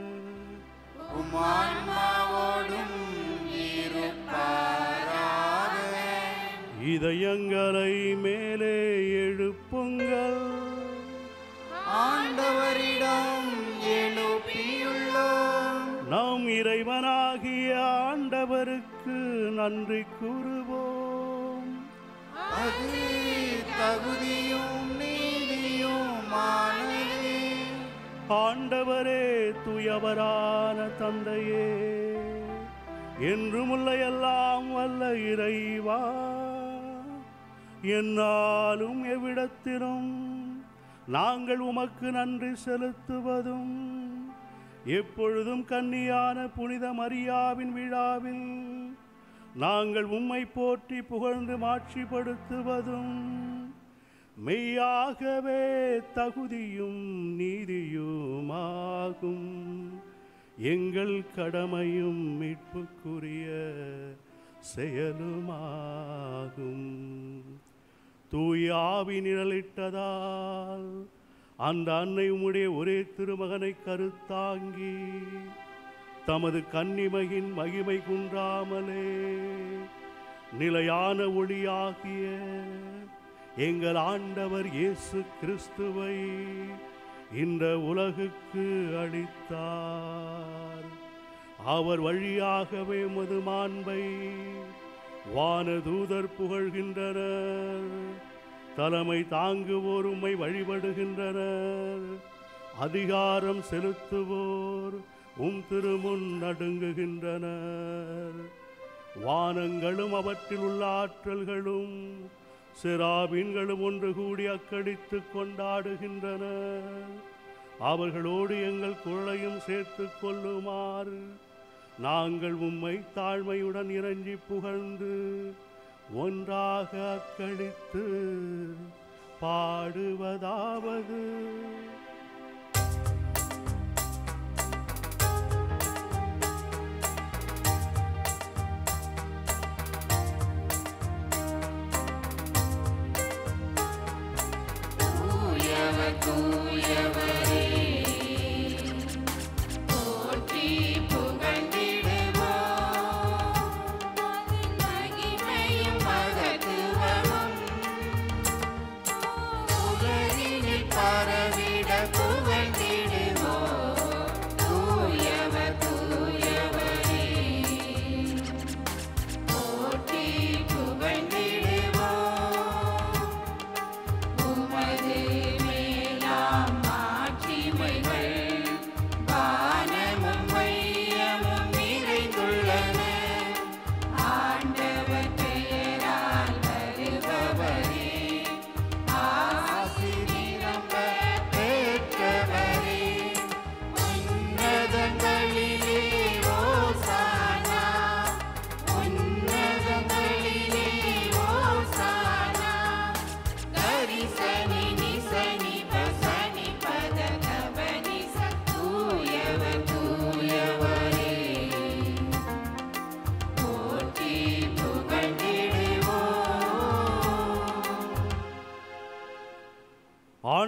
உமான்மாவோடும் இருப்பாராக இதயங்களை மேலே எழுப்புங்கள் ஆண்டவரிடம் எழுப்பியுள்ளோம் நாம் இறைவனாகிய ஆண்டவருக்கு நன்றி கூறுவோம் அது தகுதியும் நீதியுமானதே ஆண்டவரே தூயவரான தந்தையே என்றும் உள்ள எல்லாம் வல்ல இறைவா என்னாலும் எவ்விடத்திலும் நாங்கள் உமக்கு நன்றி செலுத்துவதும் எப்பொழுதும் கன்னியான புனித மரியாவின் விழாவில் நாங்கள் உம்மை போற்றி புகழ்ந்து மாட்சிப்படுத்துவதும் மெய்யாகவே தகுதியும் நீதியுமாகும் எங்கள் கடமையும் மீட்புக்குரிய செயலுமாகும் தூயாவி நிழலிட்டதால் அந்த அன்னை உம்முடைய ஒரே திருமகனை கருத்தாங்கி தமது கன்னிமையின் மகிமை குன்றாமலே நிலையான ஒளியாகிய எங்கள் ஆண்டவர் இயேசு கிறிஸ்துவை இந்த உலகுக்கு அளித்தார் அவர் வழியாகவே மது மாண்பை வானதூதர் புகழ்கின்றனர் தலைமை தாங்குவோர் உம்மை வழிபடுகின்றனர் அதிகாரம் செலுத்துவோர் உம் திருமுன் நடுங்குகின்றனர் வானங்களும் அவற்றில் உள்ள ஆற்றல்களும் சிராபீன்களும் ஒன்று கூடி அக்கடித்து கொண்டாடுகின்றனர் அவர்களோடு எங்கள் குரலையும் சேர்த்து கொள்ளுமாறு நாங்கள் உம்மை தாழ்மையுடன் இறங்கி புகழ்ந்து ஒன்றாக அக்களித்து பாடுவதாவது தூயவர் தூயவரே போற்றி புகழ்ந்திடுவோம் அதன் மகிமையும் மகத்துவமும் உலகினில் பரவி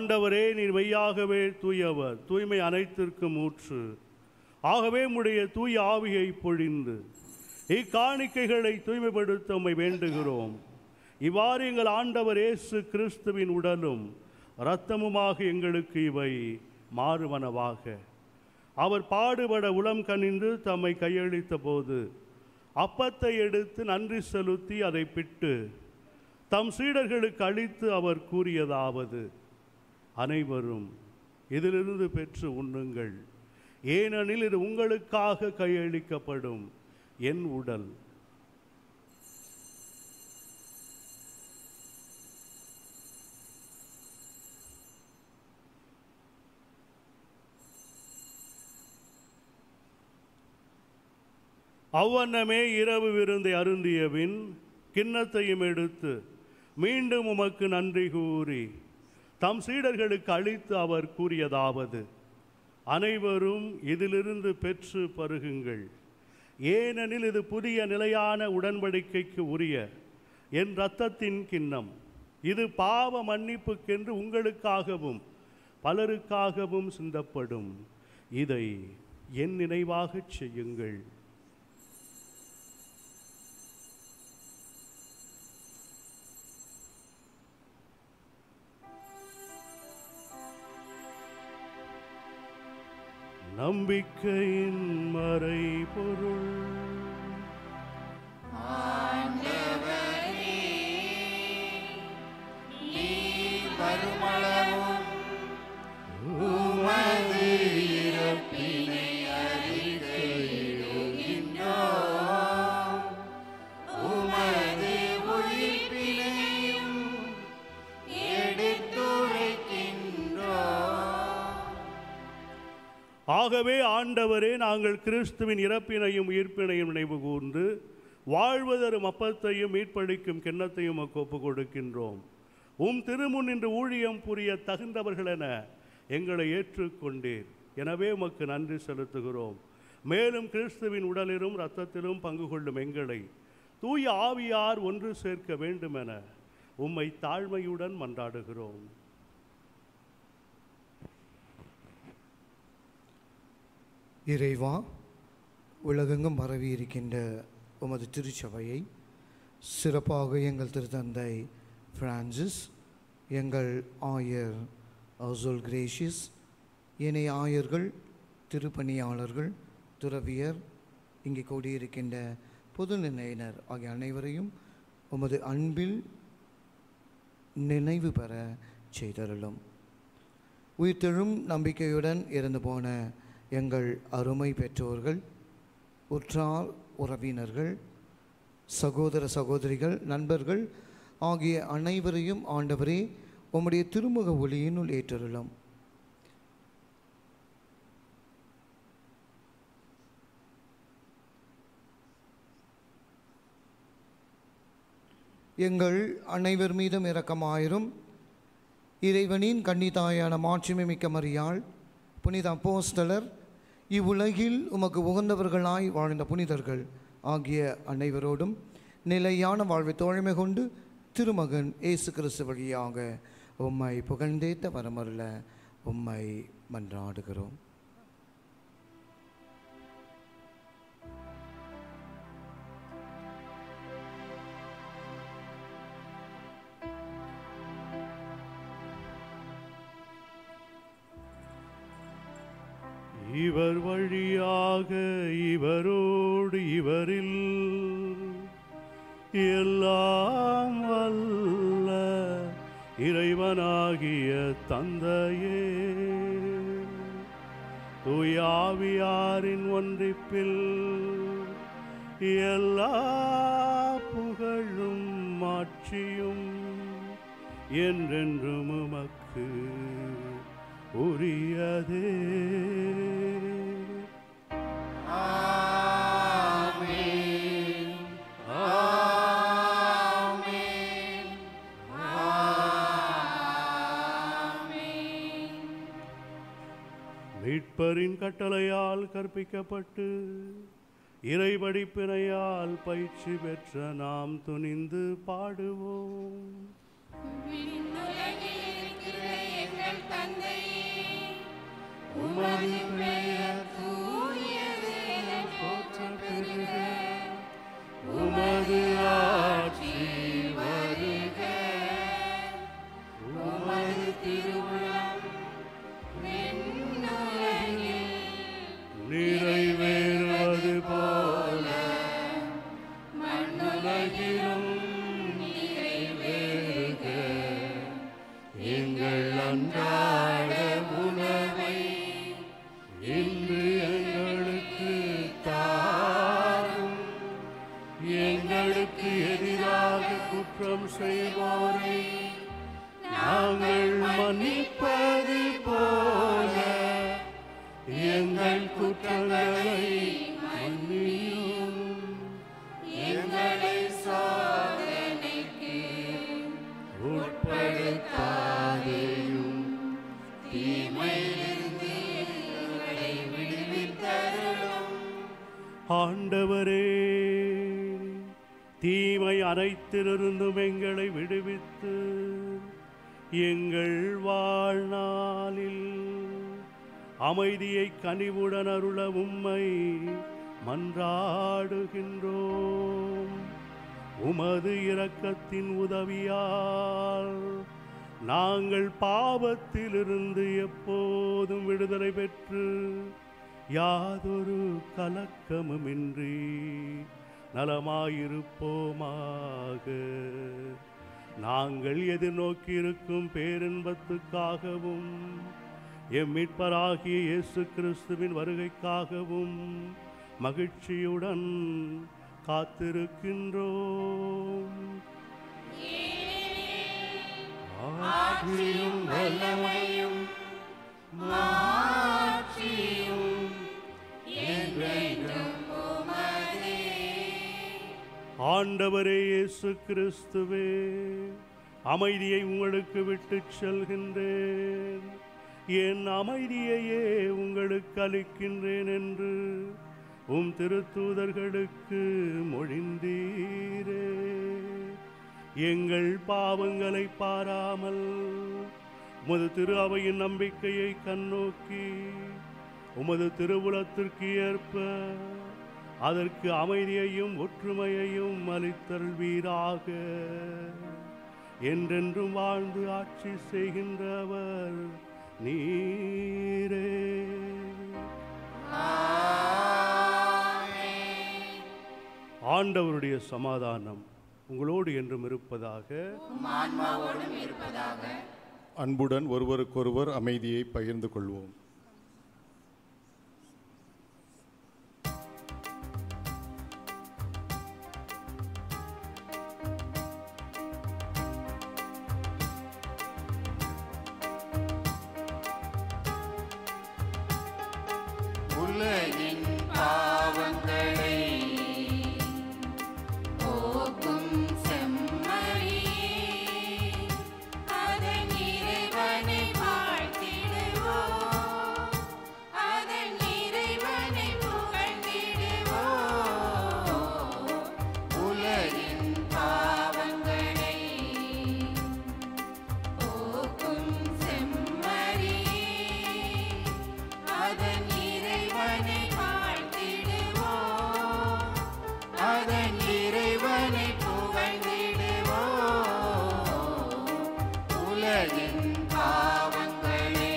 ஆண்டவரே நீர் மெய்யாகவே தூயவர் தூய்மை அனைத்திற்கும் ஊற்று ஆகவே உம்முடைய தூய ஆவியை பொழிந்து இக்காணிக்கைகளை தூய்மைப்படுத்த உம்மை வேண்டுகிறோம் இவ்வாறு எங்கள் ஆண்டவர் இயேசு கிறிஸ்துவின் உடலும் இரத்தமுமாக எங்களுக்கு இவை மாறுவனவாக அவர் பாடுபட உளம் கனிந்து தம்மை கையளித்த போது அப்பத்தை எடுத்து நன்றி செலுத்தி அதை பிட்டு தம் சீடர்களுக்கு அளித்து அவர் கூறியதாவது அனைவரும் இதிலிருந்து பெற்று உண்ணுங்கள் ஏனெனில் இது உங்களுக்காக கையளிக்கப்படும் என் உடல் அவ்வண்ணமே இரவு விருந்தை அருந்தியபின் கிண்ணத்தையும் எடுத்து மீண்டும் உமக்கு நன்றி கூறி தம் சீடர்களுக்கு அளித்து அவர் கூறியதாவது அனைவரும் இதிலிருந்து பெற்று பருகுங்கள் ஏனெனில் இது புதிய நிலையான உடன்படிக்கைக்கு உரிய என் இரத்தத்தின் கிண்ணம் இது பாவ மன்னிப்புக்கென்று உங்களுக்காகவும் பலருக்காகவும் சிந்தப்படும் இதை என் நினைவாகச் செய்யுங்கள் நம்பிக்கையின் மறைபொருள் வருமளவும் உமது இறப்பினை அறிக்கையிடுகின்றோம் உமது உயிர்ப்பினையும் எடுத்துரைக்கின்றோம் ஆகவே ஆண்டவரே நாங்கள் கிறிஸ்துவின் இறப்பினையும் உயிர்ப்பினையும் நினைவு கூர்ந்து வாழ்வதரும் அப்பத்தையும் மீட்பளிக்கும் கிண்ணத்தையும் உமக்கு ஒப்புக் கொடுக்கின்றோம் உம் திருமுன் இன்று ஊழியம் புரிய தகுந்தவர்களென எங்களை ஏற்றுக்கொண்டீர் எனவே உமக்கு நன்றி செலுத்துகிறோம் மேலும் கிறிஸ்துவின் உடலிலும் இரத்தத்திலும் பங்கு கொள்ளும் எங்களை தூய ஆவியார் ஒன்று சேர்க்க வேண்டுமென உம்மை தாழ்மையுடன் மன்றாடுகிறோம் இறைவா உலகெங்கும் பரவி இருக்கின்ற உமது திருச்சபையை சிறப்பாக எங்கள் திருத்தந்தை பிரான்சிஸ் எங்கள் ஆயர் அசுல் கிரேஷியஸ் ஏனைய ஆயர்கள் திருப்பணியாளர்கள் துறவியர் இங்கே கூடியிருக்கின்ற பொது நிலையினர் ஆகிய அனைவரையும் உமது அன்பில் நினைவு பெற செய்தருளும் உயிர்த்தெழும் நம்பிக்கையுடன் இறந்து போன எங்கள் அருமை பெற்றோர்கள் உற்றார் உறவினர்கள் சகோதர சகோதரிகள் நண்பர்கள் ஆகிய அனைவரையும் ஆண்டவரே உம்முடைய திருமுக ஒளியினுள் ஏற்றருளும் எங்கள் அனைவர் மீதும் இரக்கமாயிரும் இறைவனின் கன்னிதாயான மாட்சிமை மிக்க மரியாள் புனித அப்போஸ்தலர் இவ்வுலகில் உமக்கு உகந்தவர்களாய் வாழ்ந்த புனிதர்கள் ஆகிய அனைவரோடும் நிலையான வாழ்வை தோழமை கொண்டு திருமகன் இயேசு கிறிஸ்து வழியாக உம்மை புகழ்ந்தேத்த வரமருள உம்மை மன்றாடுகிறோம் இவர் வழியாக இவரோடு இவரில் எல்லாம் வல்ல இறைவனாகிய தந்தையே தூயாவியாரின் ஒன்றிப்பில் எல்லா புகழும் மாட்சியும் என்றென்றும் உமக்கு உரியதே மீட்பரின் கட்டளையால் கற்பிக்கப்பட்டு இறைவடிப்பினையால் பயிற்சி பெற்ற நாம் துணிந்து பாடுவோம் விண்ணுலகில் இருக்கிற எங்கள் உமது பெயர் தூயது என போற்றப் பெறுக. உமது ஆட்சி வருக உமது திருவுளம் நிறைவேறுவது போல மண்ணுலகிலும் நிறைவேறுக எங்கள் அன்றாட உணவை இன்று எங்களுக்கு தாரும் எங்களுக்கு எதிராக குற்றம் செய்வோரை நாங்கள் மன்னிப்பது போல எங்கள் குற்றங்களை மன்னியும் எங்களை சோதனைக்கு உட்படுத்தாதேயும் தீமையிலிருந்து எங்களை விடுவித்தருளும் ஆண்டவரே தீமை அனைத்திலிருந்தும் எங்களை விடுவித்து எங்கள் வாழ்நாளில் அமைதியை கனிவுடன் அருள உம்மை மன்றாடுகின்றோம் உமது இரக்கத்தின் உதவியால் நாங்கள் பாவத்திலிருந்து எப்போதும் விடுதலை பெற்று யாதொரு கலக்கமுமின்றி நலமாயிருப்போமாக நாங்கள் எதிர்நோக்கியிருக்கும் பேரின்பத்துக்காகவும் எம் மீட்பராகிய இயேசு கிறிஸ்துவின் வருகைக்காகவும் மகிழ்ச்சியுடன் காத்திருக்கின்றோம் ஆட்சியும் வல்லமையும் மாட்சியும் என்றென்றும் ஆண்டவரே இயேசு கிறிஸ்துவே அமைதியை உங்களுக்கு விட்டுச் செல்கின்றேன் என் அமைதியையே உங்களுக்கு அளிக்கின்றேன் என்று உம் திருத்தூதர்களுக்கு மொழிந்தீரே எங்கள் பாவங்களை பாராமல் உமது திரு அவையின் நம்பிக்கையை கண்ணோக்கி உமது திருவுளத்திற்கு ஏற்ப அதற்கு அமைதியையும் ஒற்றுமையையும் அளித்தல்வீராக என்றென்றும் வாழ்ந்து ஆட்சி செய்கின்றவர் நீரே ஆண்டவருடைய சமாதானம் உங்களோடு என்றும் இருப்பதாக ஆன்மாவோடும் இருப்பதாக அன்புடன் ஒருவருக்கொருவர் அமைதியை பகிர்ந்து கொள்வோம் உலகின் பாவங்களை போக்கும் செம்மறியே அதன் இறைவனை வாழ்த்திடுவோம் அதன் இறைவனை புகழ்ந்திடுவோம் உலகின் பாவங்களை போக்கும் செம்மறியே அதன் இறைவனை வாழ்த்திடுவோம் அதன் இறைவனை புகழ்ந்திடுவோம் உலகின் பாவங்களை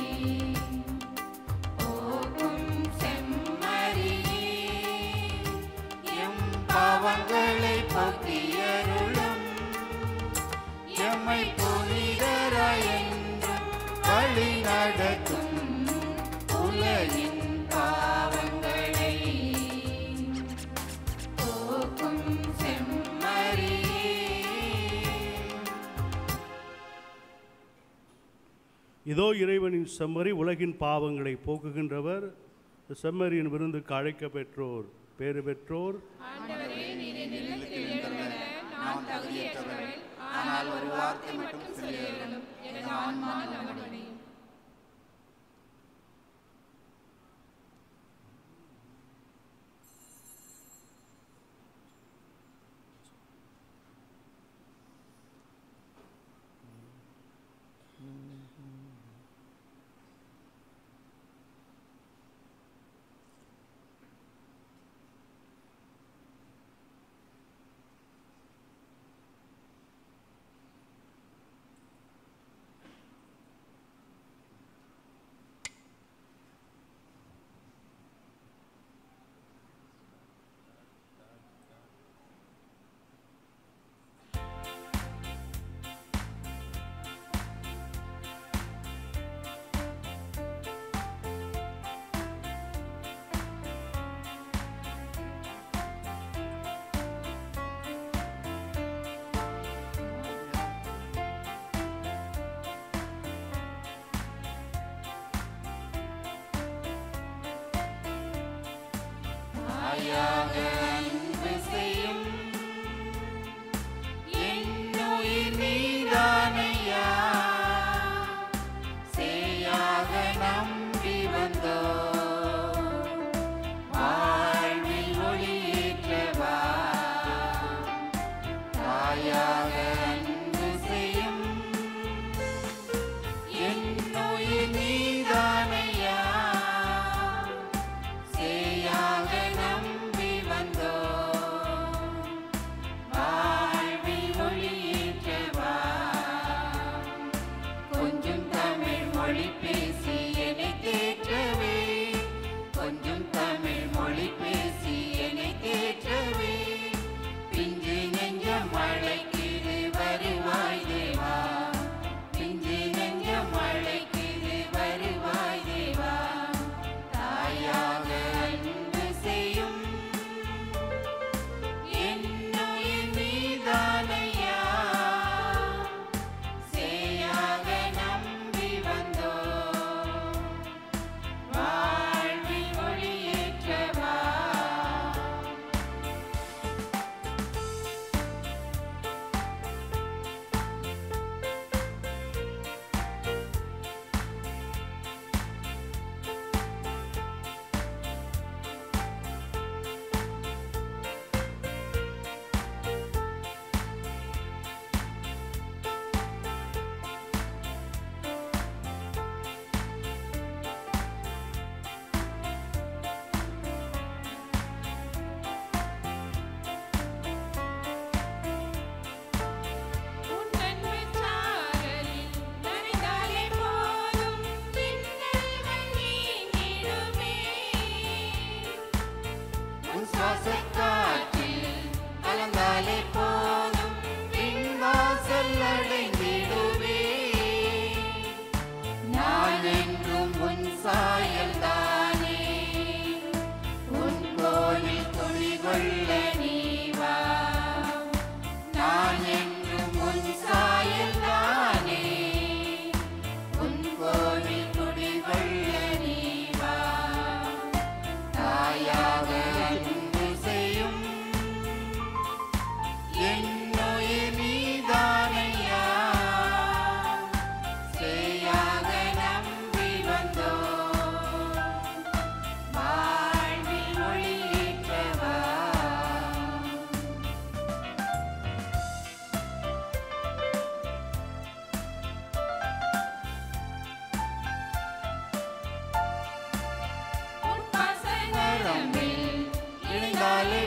போக்கும் செம்மறியே எம் பாவங்களை போக்கியருளும் எம்மை புனிதராய் என்றும் வழி நடத்தும் உலகின் பாவங்களை போக்கும் செம்மறியே இதோ இறைவனின் செம்மறி உலகின் பாவங்களை போக்குகின்றவர் செம்மறியின் விருந்துக்கு அழைக்க பெற்றோர் பேறு பெற்றோர் நான் தகுதியற்றவள் ஆனால் ஒரு வார்த்தை மட்டும் சொல்லியருளும் எனது ஆன்மா நலமடையும்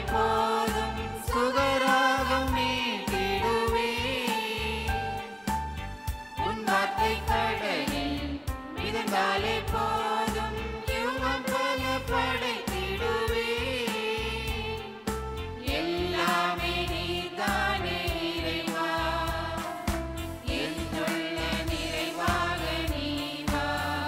போதும் சுகராகம் மீட்டிடுவே உன் வார்த்தை கடலில் மிதந்தாலே போதும் யுகம் பல படைத்திடுவே எல்லாமே நீதானே இறைவா என்றுள்ள நிறைவாக நீ வா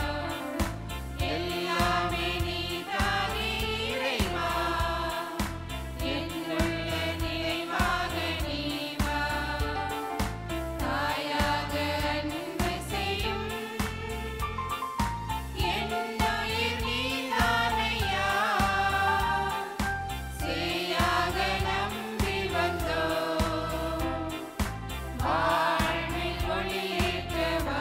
எல்லாமே நீதானே இறைவா என்றுள்ள நிறைவாக நீ வா தாயாக அன்பு செய்யும் என்னுயிர் நீதானையா செய்யாக நம்பி வந்தோம் வாழ்வை ஒளியேற்றவா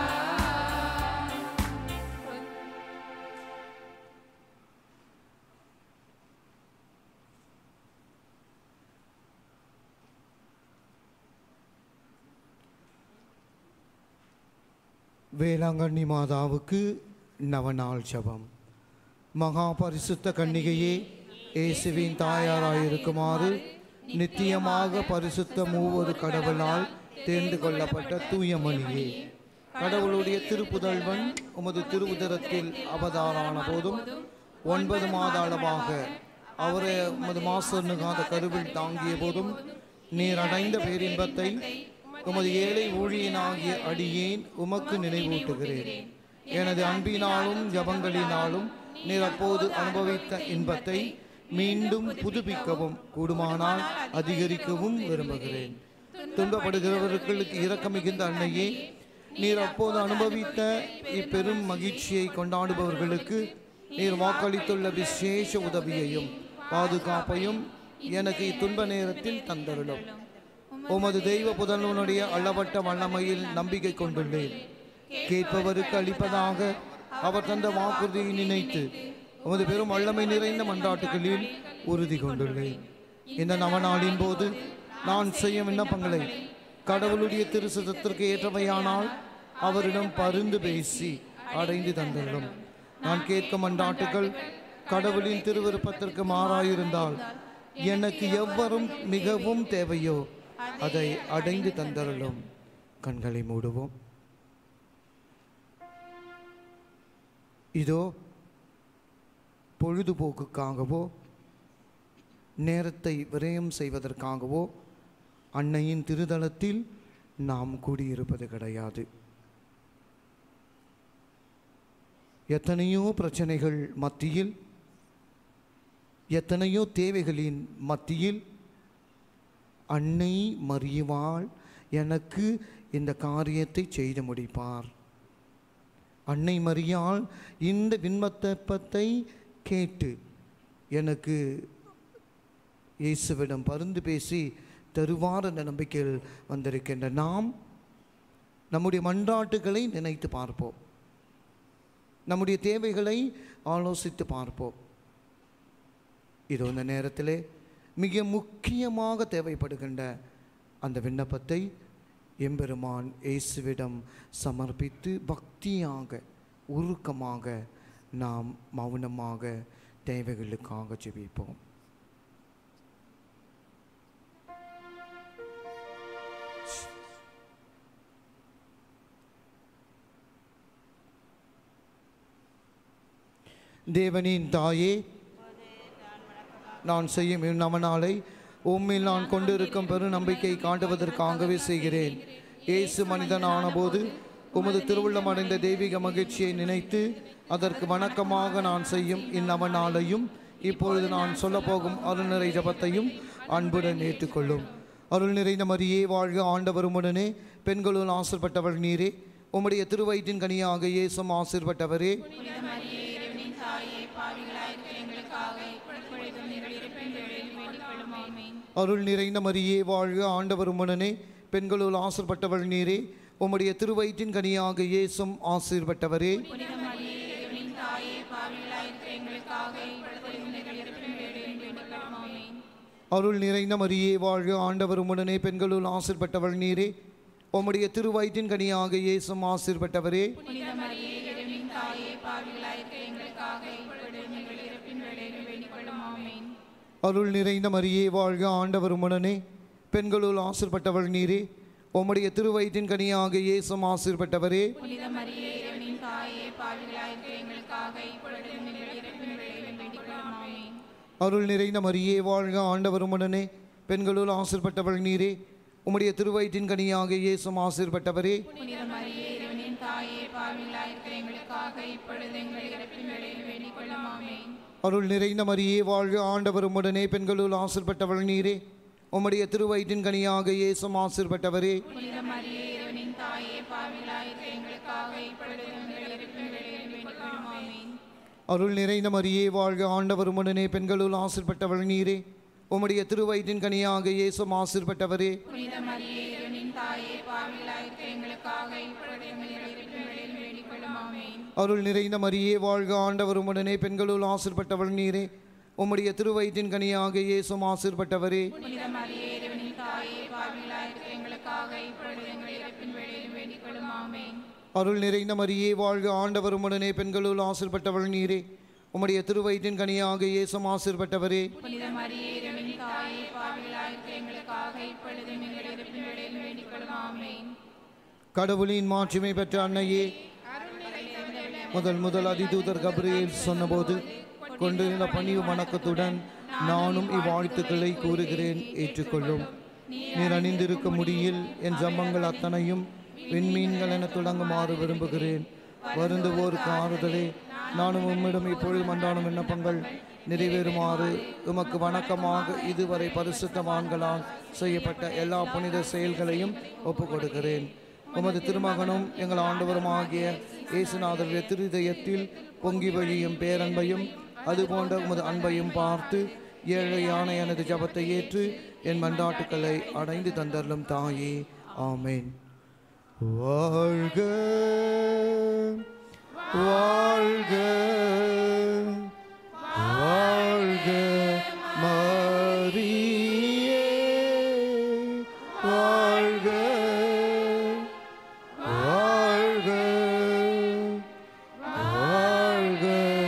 வேளாங்கண்ணி மாதாவுக்கு நவநாள் ஜெபம் மகா பரிசுத்த கன்னிகையே இயேசுவின் தாயாராயிருக்குமாறு நித்தியமாக பரிசுத்த மூவொரு கடவுளால் தேர்ந்து கொள்ளப்பட்ட தூயமணியே கடவுளுடைய திருப்புதல்வன் உமது திருவுதரத்தில் அவதாரான போதும் ஒன்பது மாத அளவாக அவரை உமது மாசனுகாத கருவில் தாங்கிய போதும் நீர் அடைந்த பேரின்பத்தை உமது ஏழை ஊழியனாகிய அடியேன் உமக்கு நினைவூட்டுகிறேன் எனது அன்பினாலும் ஜபங்களினாலும் நீர் அப்போது அனுபவித்த இன்பத்தை மீண்டும் புதுப்பிக்கவும் கூடுமானால் அதிகரிக்கவும் விரும்புகிறேன் துன்பப்படுகிறவர்களுக்கு இரக்கம் மிகுந்த அன்னையே நீர் அப்போது அனுபவித்த இப்பெரும் மகிழ்ச்சியை கொண்டாடுபவர்களுக்கு நீர் வாக்களித்துள்ள விசேஷ உதவியையும் பாதுகாப்பையும் எனக்கு இத்துன்ப நேரத்தில் தந்தருளும் உமது தெய்வ புதல்வனுடைய அளவட்ட வல்லமையில் நம்பிக்கை கொண்டுள்ளேன் கேட்பவருக்கு அளிப்பதாக அவர் தந்த வாக்குறுதியை நினைத்து உமது பெரும் வல்லமை நிறைந்த மன்றாட்டுகளில் உறுதி கொண்டுள்ளேன் இந்த நவநாளின் போது நான் செய்யும் விண்ணப்பங்களை கடவுளுடைய திருசதத்திற்கு ஏற்றவையானால் அவரிடம் பருந்து பேசி அடைந்து தந்துள்ளோம் நான் கேட்கும் மன்றாட்டுகள் கடவுளின் திருவிருப்பத்திற்கு மாறாயிருந்தால் எனக்கு எவ்வரும் மிகவும் தேவையோ அதை அடைந்து தந்தருளும் கண்களை மூடுவோம் இதோ பொழுதுபோக்குக்காகவோ நேரத்தை விரயம் செய்வதற்காகவோ அன்னையின் திருதலத்தில் நாம் கூடியிருப்பது கிடையாது எத்தனையோ பிரச்சனைகள் மத்தியில் எத்தனையோ தேவைகளின் மத்தியில் அன்னை மறியவாள் எனக்கு இந்த காரியத்தை செய்து முடிப்பார் அன்னை மரியாள் இந்த விண்மத்தப்பத்தை கேட்டு எனக்கு இயேசுவிடம் பருந்து பேசி தருவார் என்ற நம்பிக்கையில் வந்திருக்கின்ற நாம் நம்முடைய மன்றாட்டுகளை நினைத்து பார்ப்போம் நம்முடைய தேவைகளை ஆலோசித்து பார்ப்போம் இது இந்த நேரத்திலே மிக முக்கியமாக தேவைப்படுகின்ற அந்த விண்ணப்பத்தை எம்பெருமான் இயேசுவிடம் சமர்ப்பித்து பக்தியாக உருக்கமாக நாம் மௌனமாக தேவைகளுக்காக ஜெபிப்போம் தேவனின் தாயே நான் செய்யும் இந்நவநாளை உம்மில் நான் கொண்டிருக்கும் பெரு நம்பிக்கை காட்டுவதற்காகவே செய்கிறேன் இயேசு மனிதனான போது உமது திருவுள்ளம் அடைந்த தெய்வீக மகிழ்ச்சியை நினைத்து அதற்கு வணக்கமாக நான் செய்யும் இந்நவநாளையும் இப்பொழுது நான் சொல்லப்போகும் அருள்நிறை ஜபத்தையும் அன்புடன் ஏற்றுக்கொள்ளும் அருள் நிறைந்த மரியே வாழ்க ஆண்டவரும் உடனே பெண்களுள் ஆசிர்பட்டவள் நீரே உம்முடைய திருவயிற்றின் கனியாக இயேசும் ஆசிர்பட்டவரே அருள் நிறைந்த மரியே வாழ்க ஆண்டவரும் உடனே பெண்களுள் ஆசிர்பட்டவள் நீரே உம்முடைய திருவயிற்றின் கனியாக இயேசும் ஆசீர்பட்டவரே அருள் நிறைந்த மரியே வாழ்க ஆண்டவரும் உடனே பெண்களுள் ஆசிர்பட்டவள் நீரே உம்முடைய திருவயிற்றின் கனியாக இயேசும் ஆசீர்பட்டவரே அருள் நிறைந்த மரியே வாழ்க ஆண்டவர் உடனே பெண்களுள் ஆசிர்பட்டவள் நீரே உம்முடைய திருவயிற்றின் கனியாக இயேசும் ஆசிர்பட்டவரே புனித மரியே இறைவனின் தாயே பாவிகளாயிருக்கிற எங்களுக்காக இப்பொழுது எங்கள் இறப்பின் வேளையிலும் வேண்டிக் கொள்ளும் ஆமென் அருள் நிறைந்த மரியே வாழ்க ஆண்டவர் உடனே பெண்களுள் ஆசிர்பட்டவள் நீரே உம்முடைய திருவயிற்றின் கனியாக இயேசும் ஆசிர்பட்டவரே புனித மரியே இறைவனின் தாயே பாவிகளாயிருக்கிற எங்களுக்காக இப்பொழுது எங்கள் இறப்பின் வேளையிலும் வேண்டிக் கொள்ளும் ஆமென் அருள் நிறைந்த மரியே வாழ்க ஆண்டவர் உடனே பெண்களுள் ஆசிர்பட்டவள் நீரே உம்முடைய திருவயிற்றின் கனியாக இயேசும் ஆசிர்பட்டவரே புனித மரியே இறைவனின் தாயே பாவிகளாயிருக்கிற எங்களுக்காக இப்பொழுது எங்கள் இறப்பின் வேளையிலும் வேண்டிக் கொள்ளும் ஆமென் அருள் நிறைந்த மரியே வாழ்க ஆண்டவர் உடனே பெண்களுள் ஆசிர்பட்டவள் நீரே உம்முடைய திருவயிற்றின் கனியாக இயேசும் ஆசிர்பட்டவரே புனித மரியே இறைவனின் தாயே பாவிகளாயிருக்கிற எங்களுக்காக இப்பொழுது எங்கள் இறப்பின் வேளையிலும் வேண்டிக் கொள்ளும் ஆமென் அருள் நிறைந்த மரியே வாழ்க ஆண்டவர் உடனே பெண்களுள் ஆசிர்பட்டவள் நீரே உம்முடைய திருவயிற்றின் கனியாக இயேசும் ஆசிர்பட்டவரே புனித மரியே இறைவனின் தாயே பாவிகளாயிருக்கிற எங்களுக்காக இப்பொழுது எங்கள் இறப்பின் வேளையிலும் வேண்டிக் கொள்ளும் ஆமென் அருள் நிறைந்த மரியே வாழ்க ஆண்டவர் உடனே பெண்களுள் ஆசிர்பட்டவள் நீரே உம்முடைய திருவயிற்றின் கனியாக இயேசும் ஆசிர்பட்டவரே புனித மரியே இறைவனின் தாயே பாவிகளாயிருக்கிற எங்களுக்காக இப்பொழுது எங்கள் இறப்பின் வேளையிலும் வேண்டிக் கொள்ளும் ஆமென் கடவுளின் மாட்சிமை பெற்ற அன்னையே முதல் முதல் அதிதூதர் கபிரியேல் சொன்னபோது கொண்டிருந்த பணிவு வணக்கத்துடன் நானும் இவ்வாழ்த்துக்களை கூறுகிறேன் ஏற்றுக்கொள்ளும் நீர் அணிந்திருக்க முடியில் என் ஜம்மங்கள் அத்தனையும் விண்மீன்கள் என தொடங்குமாறு விரும்புகிறேன் வருந்துவோருக்கு ஆறுதலே நானும் உம்மிடம் இப்பொழுது மன்றாடும் விண்ணப்பங்கள் நிறைவேறுமாறு உமக்கு வணக்கமாக இதுவரை பரிசுத்தவான்களால் செய்யப்பட்ட எல்லா புனித செயல்களையும் ஒப்புக் கொடுக்கிறேன் உமது திருமகனும் எங்கள் ஆண்டவருமாகிய இயேசுநாதருடைய திருதயத்தில் பொங்கி வழியும் பேரன்பையும் அதுபோன்ற உமது அன்பையும் பார்த்து ஏழையான எனது ஜபத்தை ஏற்று என் மன்றாட்டுக்களை அடைந்து தந்தருளும் தாயே ஆமேன் வாழ்க வாழ்க வாழ்க மரியே வாழ்க வாழ்க வாழ்க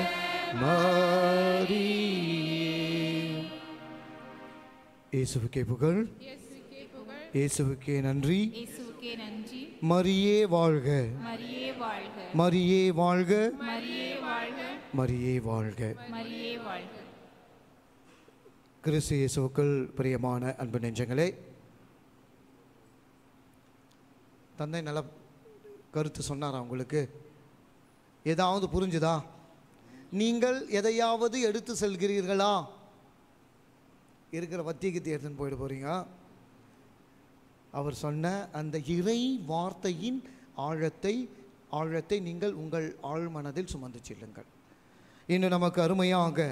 மரியே இயேசுவுக்கே புகழ் இயேசுவுக்கே நன்றி இயேசுவுக்கே நன்றி மரியே வாழ்க மரியே வாழ்க மரியே வாழ்க மரியே வாழ்க மரியே வாழ்க மரியே வாழ்க கிறிஸ்து இயேசுவுக்குள் பிரியமான அன்பு நெஞ்சங்களே தந்தை நல்ல கருத்து சொன்னாரா உங்களுக்கு ஏதாவது புரிஞ்சுதா நீங்கள் எதையாவது எடுத்து செல்கிறீர்களா இருக்கிற வத்தியகத்தை எடுத்துன்னு போயிட போறீங்க அவர் சொன்ன அந்த இறை வார்த்தையின் ஆழத்தை ஆழத்தை நீங்கள் உங்கள் ஆழ்மனதில் சுமந்து செல்லுங்கள் இன்னும் நமக்கு அருமையாக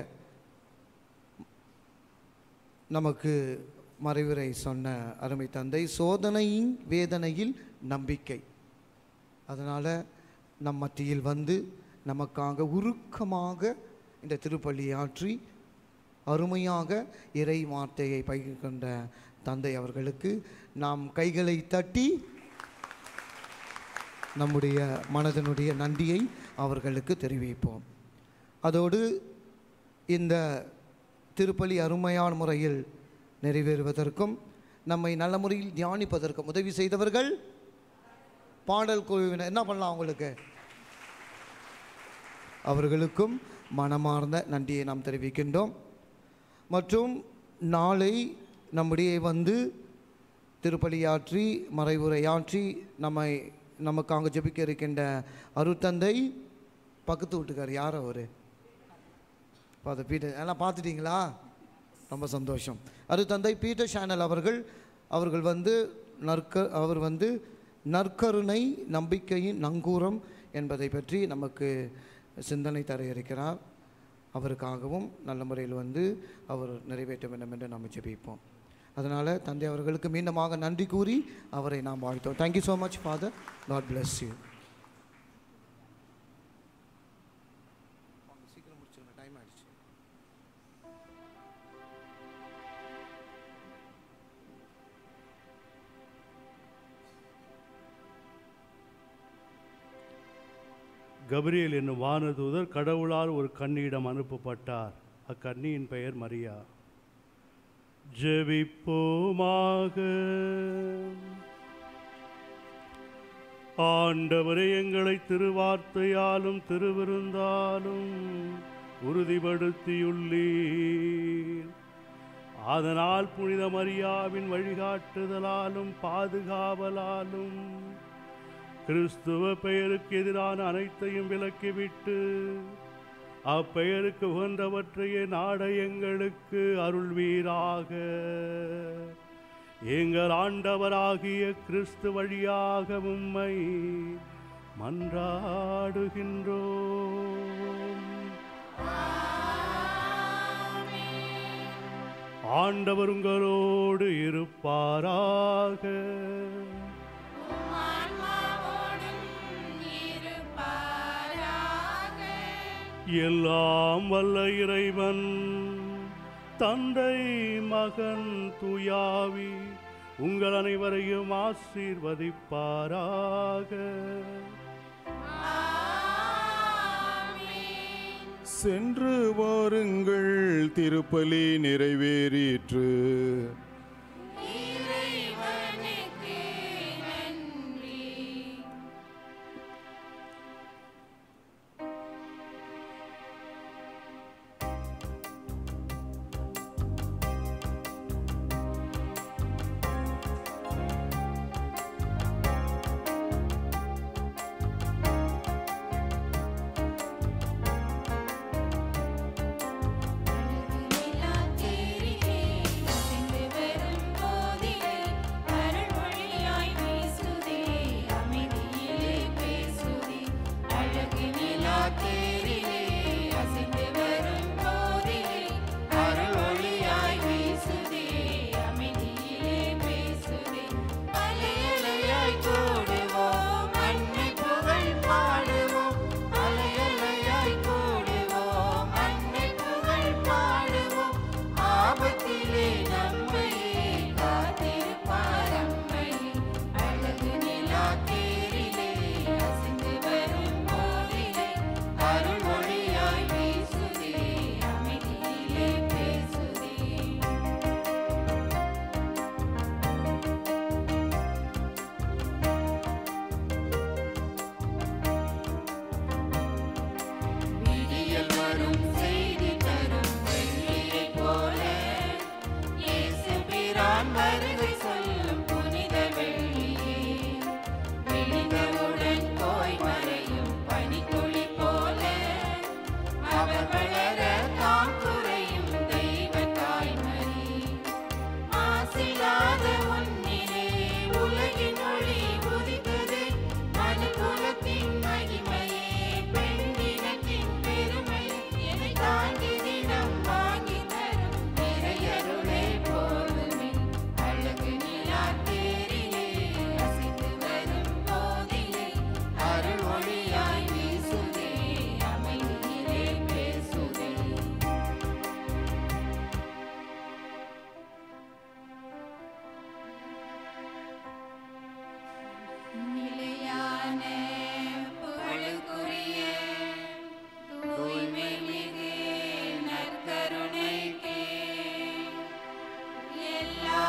நமக்கு மறைவுரை சொன்ன அருமை தந்தை சோதனையின் வேதனையில் நம்பிக்கை அதனால் நம் மத்தியில் வந்து நமக்காக உருக்கமாக இந்த திருப்பள்ளி ஆற்றி அருமையாக இறை வார்த்தையை பகிர்கின்ற தந்தை அவர்களுக்கு நாம் கைகளை தட்டி நம்முடைய மனதனுடைய நன்றியை அவர்களுக்கு தெரிவிப்போம் அதோடு இந்த திருப்பலி அருமையான முறையில் நிறைவேறுவதற்கும் நம்மை நல்ல முறையில் தியானிப்பதற்கும் உதவி செய்தவர்கள் பாடல் குழுவினர் என்ன பண்ணலாம் அவங்களுக்கு அவர்களுக்கும் மனமார்ந்த நன்றியை நாம் தெரிவிக்கின்றோம் மற்றும் நாளை நம்முடைய வந்து திருப்பலியாற்றி மறைவுரையாற்றி நம்மை நமக்காக ஜெபிக்க இருக்கின்ற அருத்தந்தை பக்கத்து வீட்டுக்கார் யார் அவர் பார்த்து பீட்டர் எல்லாம் பார்த்துட்டீங்களா ரொம்ப சந்தோஷம் அருத்தந்தை பீட்டர் சேனல் அவர்கள் அவர்கள் வந்து நற்க அவர் வந்து நற்கருணை நம்பிக்கையின் நங்கூரம் என்பதை பற்றி நமக்கு சிந்தனை தர இருக்கிறார் அவருக்காகவும் நல்ல முறையில் வந்து அவர் நிறைவேற்ற வேண்டும் என்று நாம் ஜெபிப்போம் அதனால் தந்தை அவர்களுக்கு மீண்டுமாக நன்றி கூறி அவரை நாம் வாழ்த்தோம் thank you so much father god bless you சீக்கிரம் முடிச்சிருங்க டைம் ஆயிடுச்சு கபிரியேல் என்னும் வானதூதர் கடவுளால் ஒரு கன்னியிடம் அனுப்பப்பட்டார் அக்கன்னியின் பெயர் மரியா ஜெபிப்போமாக ஆண்டவரே எங்களை திருவார்த்தையாலும் திருவிருந்தாலும் உறுதிப்படுத்தியுள்ளீர் அதனால் புனித மரியாவின் வழிகாட்டுதலாலும் பாதுகாவலாலும் கிறிஸ்துவ பெயருக்கு எதிரான அனைத்தையும் விலக்கிவிட்டு அப்பெயருக்கு உகந்தவற்றையே நாட எங்களுக்கு அருள்வீராக எங்கள் ஆண்டவராகிய கிறிஸ்து வழியாக உம்மை மன்றாடுகின்றோம் ஆண்டவர் உங்களோடு இருப்பாராக எல்லாம் வல்ல இறைவன் தந்தை மகன் துயாவி உங்கள் அனைவரையும் ஆசீர்வதிப்பாராக சென்று வாருங்கள் திருப்பலி நிறைவேறிற்று ஆபத்திலே நம்மை காத்திருப்பார் அம்மை அழகு நிலா தேரிலே அசைந்து வரும் போதிலே அருள் ஒளியாய் வீசுதே அமைதியிலே பேசுதே விடியல் வரும் செய்தி தரும் வெள்ளியைப் போல இயேசு பிரான் வருகை சொல்லும் புனித வெள்ளியே விழிந்தவுடன் போய் மறையும் பனித்துளி போல அவர் வளர தாம் குறையும் தெய்வ தாய்மறி மாசிலாத உன்னிலே உலகின் ஒளி உதித்தது மனுக்குலத்தின் மகிமையே பெண்ணினத்தின் பெருமை என்னை தாங்கி தினம் வாங்கி தரும் நிறையருளே போதுமே அழகு நிலா தேரிலே அசைந்து வரும் போதிலே அருள் ஒளியாய் வீசுதே அமைதியிலே பேசுதே நிலையான புகழுக்குரிய தூய்மை மிகு நற்கருணைக்கே எல்லா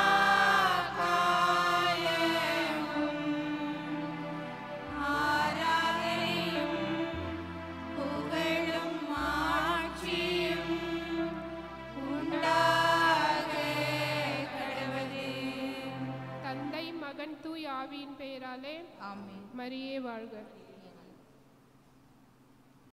காலமும் ஆராதனையும் புகழும் ஆட்சியும் உண்டாக கடவுளே தந்தை மகன் தூய் ஆவியின் பெயராலே ஆமென் மரியே வாழ்க